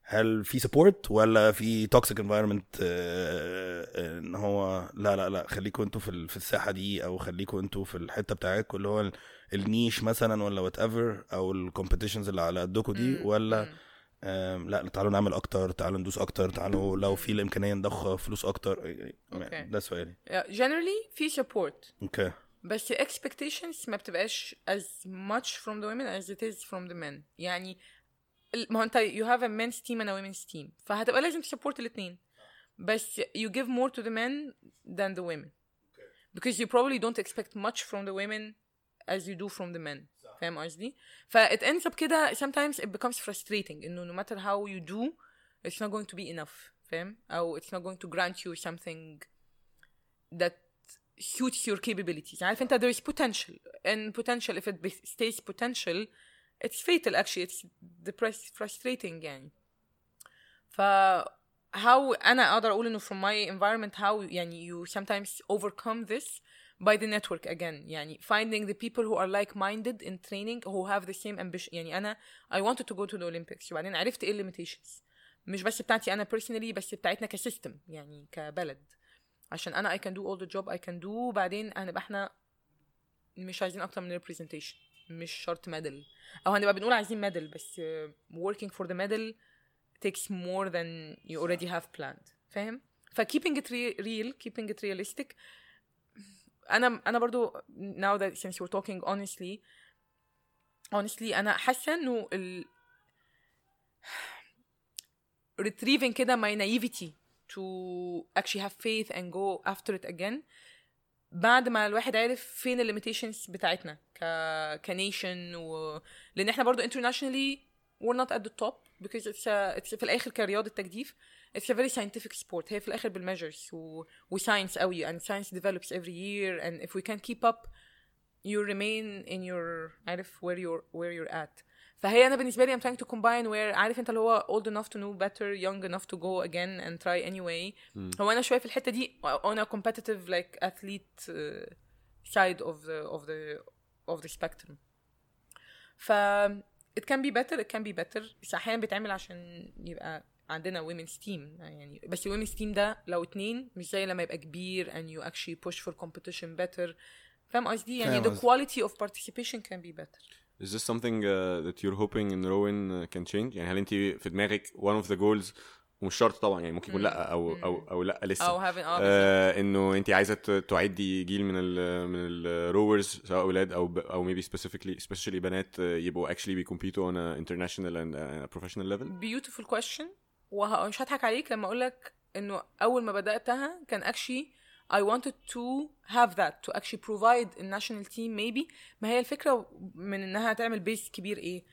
هل في سبورت ولا في توكسيك انفايرمنت ان هو لا لا لا خليكم انتوا في ال- في الساحه دي او خليكم انتوا في الحته بتاعتكم اللي هو ال- النيش مثلا ولا وات ايفر او الكومبيتيشنز اللي على قدكم دي مم. ولا مم. آم، لا تعالوا نعمل اكتر تعالوا ندوس اكتر تعالوا لو في الامكانيه نضخ فلوس اكتر أوكي. ده سؤالي Yeah, generally في support اوكي بس expectations ما بتبقاش as much from the women as it is from the men يعني ال- ما هو انت you have a men's team and a women's team فهتبقى لازم تسبورت الاثنين بس you give more to the men than the women because you probably don't expect much from the women as you do from the men فاهم قصدي؟ ف it ends up كده sometimes it becomes frustrating انه no matter how you do it's not going to be enough فاهم؟ او it's not going to grant you something that suits your capabilities عارف انت there is potential and potential if it be- stays potential it's fatal actually it's depressed frustrating يعني ف how انا اقدر اقول انه from my environment how يعني you sometimes overcome this by the network again يعني finding the people who are like-minded in training who have the same ambition يعني انا I wanted to go to the Olympics وبعدين عرفت ايه limitations مش بس بتاعتي انا personally بس بتاعتنا كسيستم يعني كبلد عشان انا I can do all the job I can do وبعدين هنبقى احنا مش عايزين اكتر من representation مش شرط ميدل او هنبقى بنقول عايزين ميدل بس uh, working for the medal takes more than you already have planned فاهم ف keeping it re- real keeping it realistic انا انا برضو now that since we're talking honestly honestly انا حاسه انه ال retrieving كده my naivety to actually have faith and go after it again بعد ما الواحد عرف فين الليميتيشنز بتاعتنا ك كنيشن و... لان احنا برضو internationally we're not at the top because it's, a, it's في الاخر كرياضه تجديف it's a very scientific sport هي في الاخر بالmeasures و, و science قوي and science develops every year and if we can keep up you remain in your عارف where you're where you're at فهي انا بالنسبه لي I'm trying to combine where عارف انت اللي هو old enough to know better young enough to go again and try anyway هو انا شويه في الحته دي on a competitive like athlete uh, side of the of the of the spectrum ف it can be better it can be better بس احيانا بيتعمل عشان يبقى عندنا women's team يعني بس women's team ده لو اتنين مش زي لما يبقى كبير and you actually push for competition better فاهم قصدي يعني فاهم the قصدي. quality of participation can be better Is this something uh, that you're hoping in Rowan uh, can change؟ يعني هل انت في دماغك one of the goals ومش شرط طبعا يعني ممكن يكون لا او او او لا لسه او having اه بالظبط. آه انه انت عايزه ت- تعدي جيل من ال من الروورز سواء اولاد او ب- او maybe specifically especially بنات آه، يبقوا actually بيكمبيتوا on a international and uh, professional level beautiful question ومش هضحك عليك لما اقول لك انه اول ما بداتها كان actually I wanted to have that to actually provide a national team maybe ما هي الفكره من انها تعمل بيس كبير ايه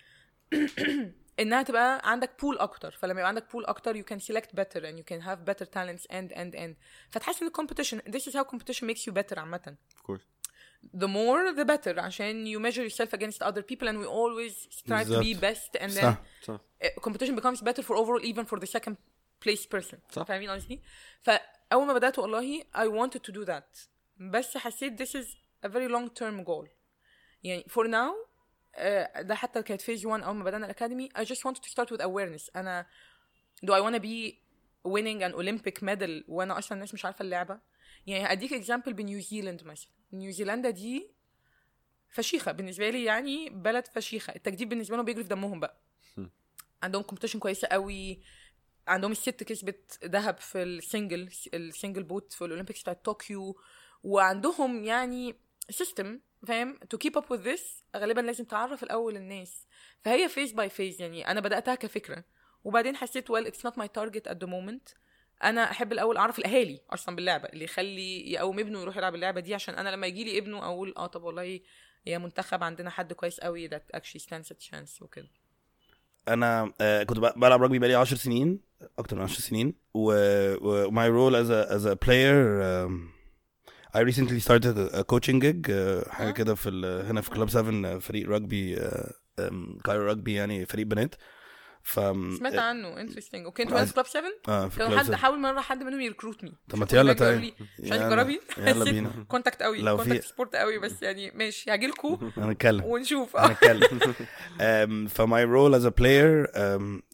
انها تبقى عندك بول اكتر فلما يبقى عندك بول اكتر you can select better and you can have better talents and and and فتحس ان الكومبيتيشن this is how competition makes you better عامه of course the more the better عشان you measure yourself against other people and we always strive to be بالظبط. best and then صح. صح uh, competition becomes better for overall even for the second place person صح. فاهمين قصدي؟ فأول ما بدأت والله I wanted to do that بس حسيت this is a very long term goal يعني for now uh, ده حتى كانت phase 1 أول ما بدأنا الأكاديمي I just wanted to start with awareness أنا do I wanna be winning an Olympic medal وأنا أصلا الناس مش عارفة اللعبة يعني أديك example بنيوزيلاند مثلا نيوزيلندا دي فشيخة بالنسبة لي يعني بلد فشيخة التجديد بالنسبة لهم بيجري في دمهم بقى عندهم كومبيتيشن كويسه قوي عندهم الست كسبت ذهب في السنجل السنجل بوت في الاولمبيكس بتاعت طوكيو وعندهم يعني سيستم فاهم تو كيب اب وذ ذس غالبا لازم تعرف الاول الناس فهي فيز باي فيز يعني انا بداتها كفكره وبعدين حسيت ويل اتس نوت ماي تارجت ات ذا مومنت انا احب الاول اعرف الاهالي اصلا باللعبه اللي يخلي يقوم ابنه يروح يلعب اللعبه دي عشان انا لما يجي لي ابنه اقول اه طب والله يا منتخب عندنا حد كويس قوي that actually stands a chance وكده انا آه، كنت ب- بلعب رجبي بقالي 10 سنين اكتر من 10 سنين و, و my role as a as a player um, I recently started a, a coaching gig uh, حاجه آه. كده في ال- هنا في كلاب 7 فريق رجبي كايرو رجبي يعني فريق بنات ف سمعت عنه انترستنج اوكي انتوا عايز- ناس كلاب 7 اه في كان كلاب حد 7 حاول مره حد منهم يركروت مي طب ما يلا طيب. مش عايز يلا- تجربي يلا بينا كونتاكت قوي لو في- كونتاكت سبورت قوي بس يعني ماشي هاجي لكم هنتكلم ونشوف هنتكلم um, فماي رول از ا بلاير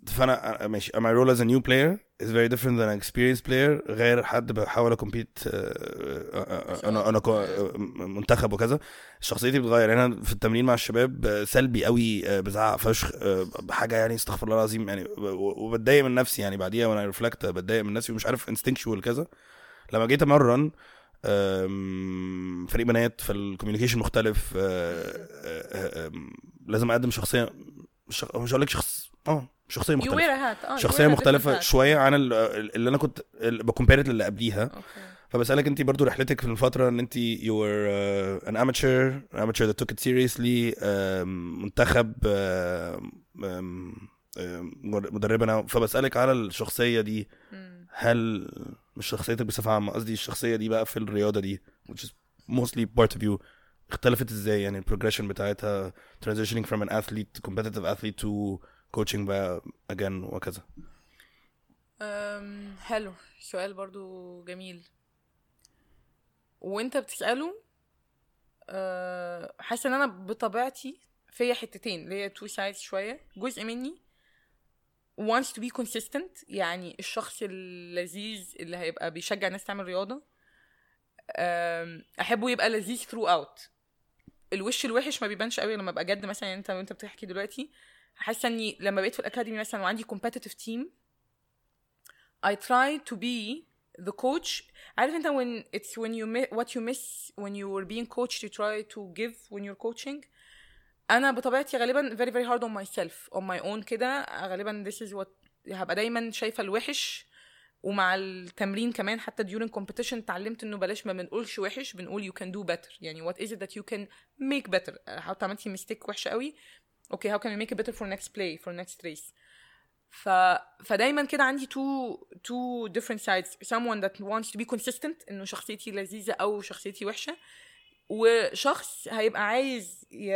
فانا أنا- ماشي my role as a new player is very different than an experienced player غير حد بحاول اكمبيت انا انا كو- منتخب وكذا شخصيتي بتتغير يعني انا في التمرين مع الشباب آه، سلبي قوي آه، بزعق فشخ آه، بحاجه يعني استغفر الله العظيم يعني و- وبتضايق من نفسي يعني بعديها وانا ريفلكت بتضايق من نفسي ومش عارف انستنكشوال كذا لما جيت امرن آم، فريق بنات فالكوميونيكيشن مختلف آه، آه، آه، آم، لازم اقدم شخصيه مش مش هقول لك شخص اه شخصيه you wear مختلفه a hat اه you شخصيه wear a مختلفه different hat. شويه عن ال- اللي انا كنت بكومبير اللي قبليها اوكي فبسالك انت برضو رحلتك في الفتره ان انت you were uh, an amateur an amateur that took it seriously um, منتخب um, um, um, مدربه أنا فبسالك على الشخصيه دي مم. هل مش شخصيتك بصفه عامه قصدي الشخصيه دي بقى في الرياضه دي which is mostly part of you اختلفت ازاي يعني البروجريشن بتاعتها transitioning from an athlete competitive athlete to coaching بقى again وكذا أم، حلو سؤال برضو جميل وانت بتسأله أه، حاسه ان انا بطبيعتي فيا حتتين ليا تو سايدز شويه جزء مني wants to be consistent يعني الشخص اللذيذ اللي هيبقى بيشجع الناس تعمل رياضه أم، احبه يبقى لذيذ throughout الوش الوحش ما بيبانش قوي لما ابقى جد مثلا يعني انت وانت بتحكي دلوقتي حاسه اني لما بقيت في الاكاديمي مثلا وعندي competitive team I try to be the coach عارف انت when it's when you mi- what you miss when you were being coached you try to give when you're coaching انا بطبيعتي غالبا very very hard on myself on my own كده غالبا this is what هبقى دايما شايفه الوحش ومع التمرين كمان حتى during competition اتعلمت انه بلاش ما بنقولش وحش بنقول you can do better يعني what is it that you can make better حتى عملتي ميستيك وحشه قوي اوكي how can we make it better for next play for next race ف... فدايما كده عندي two two different sides someone that wants to be consistent انه شخصيتي لذيذه او شخصيتي وحشه وشخص هيبقى عايز ي...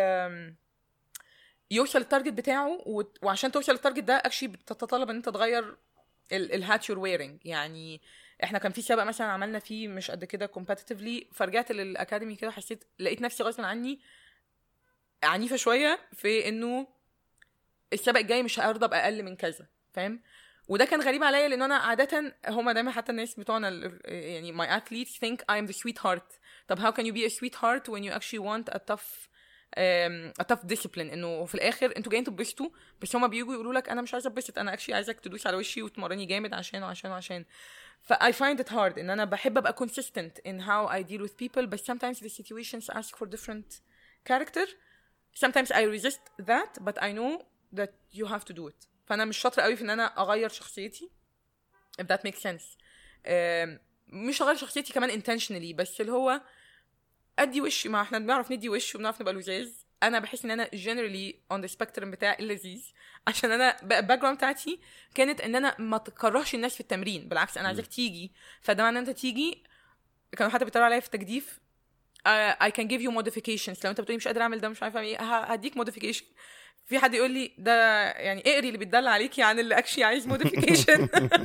يوصل التارجت بتاعه و... وعشان توصل التارجت ده اكشلي بتتطلب ان انت تغير الهات يور ويرنج يعني احنا كان في سباق مثلا عملنا فيه مش قد كده كومباتيتيفلي فرجعت للاكاديمي كده حسيت لقيت نفسي غصب عني عنيفه شويه في انه السبق الجاي مش هارضى باقل من كذا فاهم وده كان غريب عليا لان انا عاده هما دايما حتى الناس بتوعنا ال- يعني my athletes think I'm the sweetheart طب how can you be a sweetheart when you actually want a tough um, a tough discipline انه في الاخر انتوا جايين تتبسطوا بس هما بييجوا يقولوا لك انا مش عايزه اتبسط انا actually عايزك تدوس على وشي وتمرني جامد عشان وعشان وعشان ف I find it hard ان انا بحب ابقى consistent in how I deal with people but sometimes the situations ask for different character sometimes I resist that but I know that you have to do it فانا مش شاطره قوي في ان انا اغير شخصيتي if that makes sense um, مش اغير شخصيتي كمان intentionally بس اللي هو ادي وش ما احنا بنعرف ندي وش وبنعرف نبقى لزاز انا بحس ان انا generally on the spectrum بتاع اللذيذ عشان انا الباك جراوند بتاعتي كانت ان انا ما تكرهش الناس في التمرين بالعكس انا عايزاك تيجي فده معناه ان انت تيجي كانوا حتى بيطلعوا عليا في التجديف uh, I can give you modifications لو انت بتقولي مش قادر اعمل ده مش عارفه اعمل ايه ه- هديك modification في حد يقول لي ده يعني اقري اللي بيتدلع عليكي عن اللي اكشلي عايز موديفيكيشن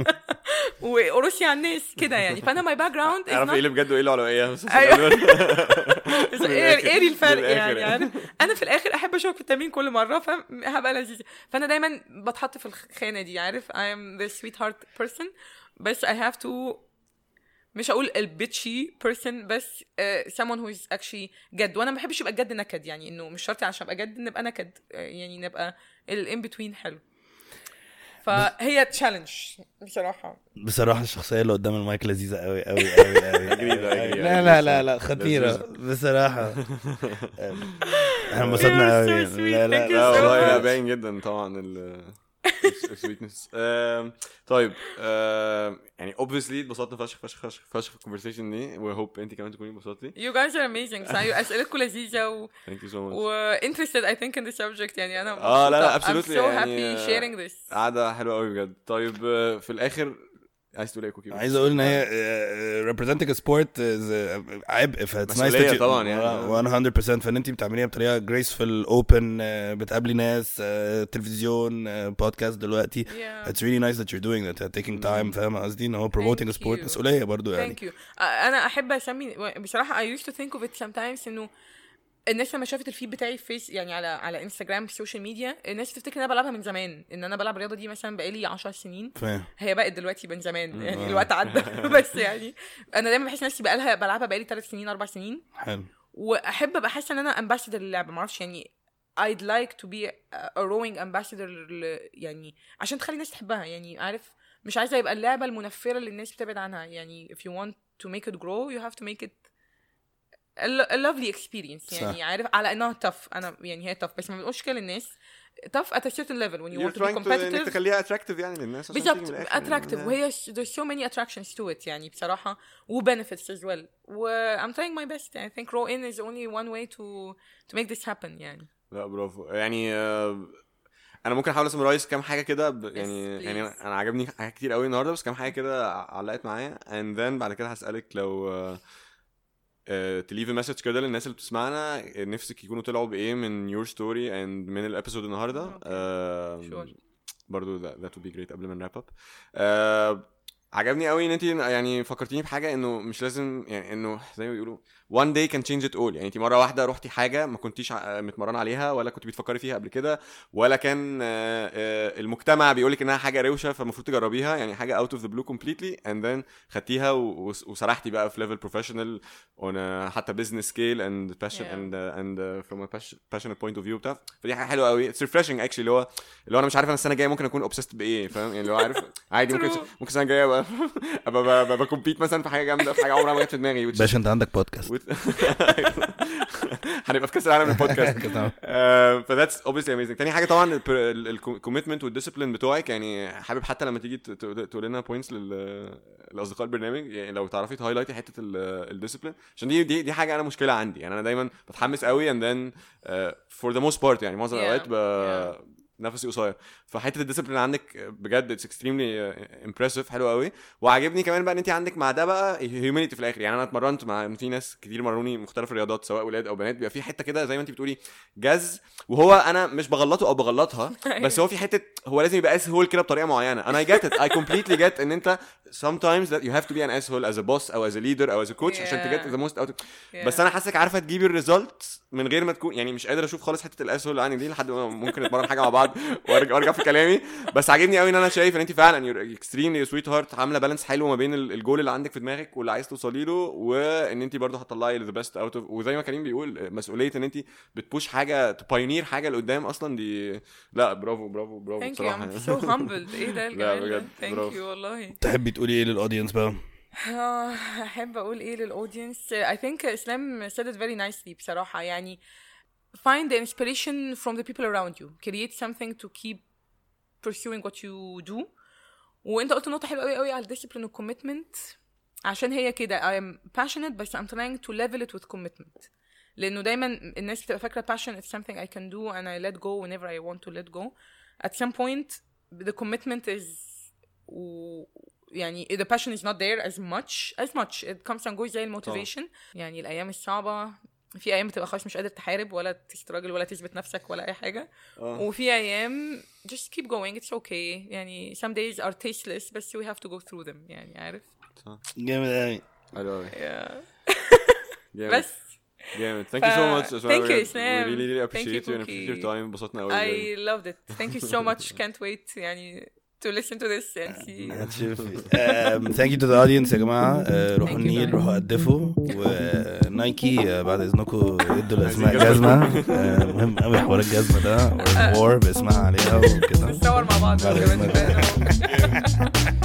وقرصي على الناس كده يعني فانا ماي باك جراوند اعرف ايه اللي بجد وايه اللي علوية بس أيوة. من الآخر. اقري الفرق من الآخر يعني, يعني انا في الاخر احب اشوفك في التمرين كل مره فهبقى لذيذه فانا دايما بتحط في الخانه دي عارف I am the sweetheart person بس I have to مش هقول البيتشي person بس uh, someone who is actually جد وانا ما بحبش يبقى الجد نكد يعني انه مش شرط عشان ابقى جد نبقى نكد آه، يعني نبقى الان بتوين حلو فهي تشالنج بصراحه بصراحة الشخصية اللي قدام المايك لذيذة قوي قوي قوي قوي Agreed, agreed, لا agreed. لا لا لا خطيرة بصراحة احنا انبسطنا You are قوي so sweet. لا لا Thank you لا so والله لا much. باين جدا طبعا ال السويتنس طيب آم، يعني obviously اتبسطنا فشخ فشخ فشخ فشخ في الكونفرسيشن دي وهوب انت كمان تكوني اتبسطتي You guys are amazing صحيح اسئلتكم لذيذه و ثانك يو سو ماتش و interested I think in the subject يعني انا آه، لا، لا، مبسوطة. absolutely I'm so يعني، happy آه، sharing this قعده حلوه قوي بجد طيب آه، في الاخر عايز تقول ايه يا كوكي عايز اقول ان هي uh, representing a sport is uh, عبء ف it's nice مسؤولية that you طبعاً يعني. uh, 100% فان انت بتعمليها بطريقه graceful open uh, بتقابلي ناس uh, تلفزيون بودكاست دلوقتي Yeah. it's really nice that you're doing that you're taking time فاهم قصدي ان هو promoting a Thank sport you. مسؤوليه برضو يعني Thank you. Uh, انا احب اسمي بصراحه I used to think of it sometimes انه الناس لما شافت الفيد بتاعي في فيس يعني على على انستجرام السوشيال ميديا الناس تفتكر ان انا بلعبها من زمان ان انا بلعب الرياضه دي مثلا بقالي 10 سنين فاهم هي بقت دلوقتي من زمان يعني آه. الوقت عدى بس يعني انا دايما بحس نفسي بقالها بلعبها بقالي 3 سنين 4 سنين حلو واحب ابقى حاسه ان انا امباسدور للعبه معرفش يعني I'd like to be a rowing ambassador ل- يعني عشان تخلي الناس تحبها يعني عارف مش عايزه يبقى اللعبه المنفره اللي الناس بتبعد عنها يعني if you want to make it grow you have to make it a, lo- a lovely experience يعني صح. عارف على انها tough انا يعني هي tough بس ما بنقولش كده للناس tough at a certain level when you You're want to be trying to انك competitive تخليها اتراكتيف يعني للناس عشان تيجي بالظبط من الآخر. attractive Yeah. وهي sh- there's so many attractions to it يعني بصراحة و benefits as well و I'm trying my best I think row in is only one way to to make this happen يعني لا برافو يعني آه، انا ممكن احاول اسمرايز كام حاجه كده ب- يعني please. يعني انا عجبني حاجات كتير قوي النهارده بس كام حاجه كده علقت معايا and then بعد كده هسالك لو تليف مسج كده للناس اللي بتسمعنا نفسك يكونوا طلعوا بايه من يور ستوري اند من الابيسود النهارده Okay. آه، Sure. برضو that, that would be great قبل ما نراب اب عجبني قوي ان انت يعني فكرتيني بحاجه انه مش لازم يعني انه زي ما بيقولوا one day can change it all يعني انت مره واحده رحتي حاجه ما كنتيش ع- متمرنه عليها ولا كنت بتفكري فيها قبل كده ولا كان آه، آه، المجتمع بيقول لك انها حاجه روشه فالمفروض تجربيها يعني حاجه out of the blue completely and then خدتيها و- وس- وسرحتي بقى في level professional on a حتى business scale and passion Yeah. and uh, and uh, from a passion- passionate point of view بتاع فدي حاجه حلوه قوي it's refreshing actually اللي هو اللي هو انا مش عارف انا السنه الجايه ممكن اكون obsessed بايه فاهم يعني اللي هو عارف عادي ممكن True. ممكن السنه الجايه ابقى ابقى ابقى بكمبيت مثلا في حاجه جامده في حاجه عمرها ما جت في دماغي which- باشا انت عندك بودكاست which- هنبقى في كاس العالم البودكاست كده. فذاتس اوبسلي اميزنج تاني حاجه طبعا الكوميتمنت والديسيبلين بتوعك يعني حابب حتى لما تيجي ت- ت- تقول لنا بوينتس لاصدقاء البرنامج يعني لو تعرفي تهايلايتي حته الديسيبلين عشان دي دي دي حاجه انا مشكله عندي يعني انا دايما بتحمس قوي اند ذن فور ذا موست بارت يعني معظم Yeah, الاوقات ب- نفسي قصير فحته الديسيبلين عندك بجد اتس اكستريملي امبرسيف حلو قوي وعاجبني كمان بقى ان انت عندك مع ده بقى هيومانيتي في الاخر يعني انا اتمرنت مع في ناس كتير مروني مختلف الرياضات سواء ولاد او بنات بيبقى في حته كده زي ما انت بتقولي جز وهو انا مش بغلطه او بغلطها بس هو في حته هو لازم يبقى اسهول كده بطريقه معينه انا I get it I completely get ان انت sometimes that you have to be an asshole as a boss او as a leader او as a coach عشان Yeah. تجت the most out of Yeah. بس انا حاسك عارفه تجيبي الريزلت من غير ما تكون يعني مش قادر اشوف خالص حته الاسهول اللي عندي دي لحد ما ممكن نتمرن حاجه مع بعض وارجع وارجع في كلامي بس عاجبني قوي ان انا شايف ان انت فعلا يور اكستريملي سويت هارت عامله بالانس حلو ما بين ال- الجول اللي عندك في دماغك واللي عايز توصلي له وان انت برضه هتطلعي ذا بيست اوت اوف وزي ما كريم بيقول مسؤوليه ان انت بتبوش حاجه تبايونير حاجه لقدام اصلا دي لا برافو برافو برافو thank you بصراحه I'm so humbled ايه ده لا، الجمال ده بجد، thank برافو. you والله تحبي تقولي ايه للاودينس بقى آه، احب اقول ايه للاودينس I think اسلام said it very nicely بصراحة يعني find the inspiration from the people around you create something to keep pursuing what you do وانت قلت نقطة حلوة قوي قوي على الديسيبلين والكوميتمنت عشان هي كده I'm passionate بس I'm trying to level it with commitment لانه دايما الناس بتبقى فاكرة passion is something I can do and I let go whenever I want to let go at some point the commitment is و يعني the passion is not there as much as much it comes and goes زي الموتيفيشن يعني الايام الصعبه في ايام بتبقى خلاص مش قادر تحارب ولا تستراجل ولا تثبت نفسك ولا اي حاجه آه. وفي ايام just keep going it's okay يعني some days are tasteless بس we have to go through them يعني عارف جامد قوي حلو قوي yeah. بس جامد ثانك يو سو ماتش Thank you, Islam. we really really Thank you, appreciate you and Cookie. appreciate your time انبسطنا قوي I loved it thank you so much can't wait يعني to listen to this and see هتشوفي ثانك يو تو ذا اودينس يا جماعه آه، روحوا Thank you النيل guys. روحوا قدفوا ونايكي آه، بعد اذنكم ادوا لاسماء جزمه آه، مهم قوي حوار الجزمه ده وور باسمها عليها وكده نصور مع بعض بعد كمان إذنك. شوية.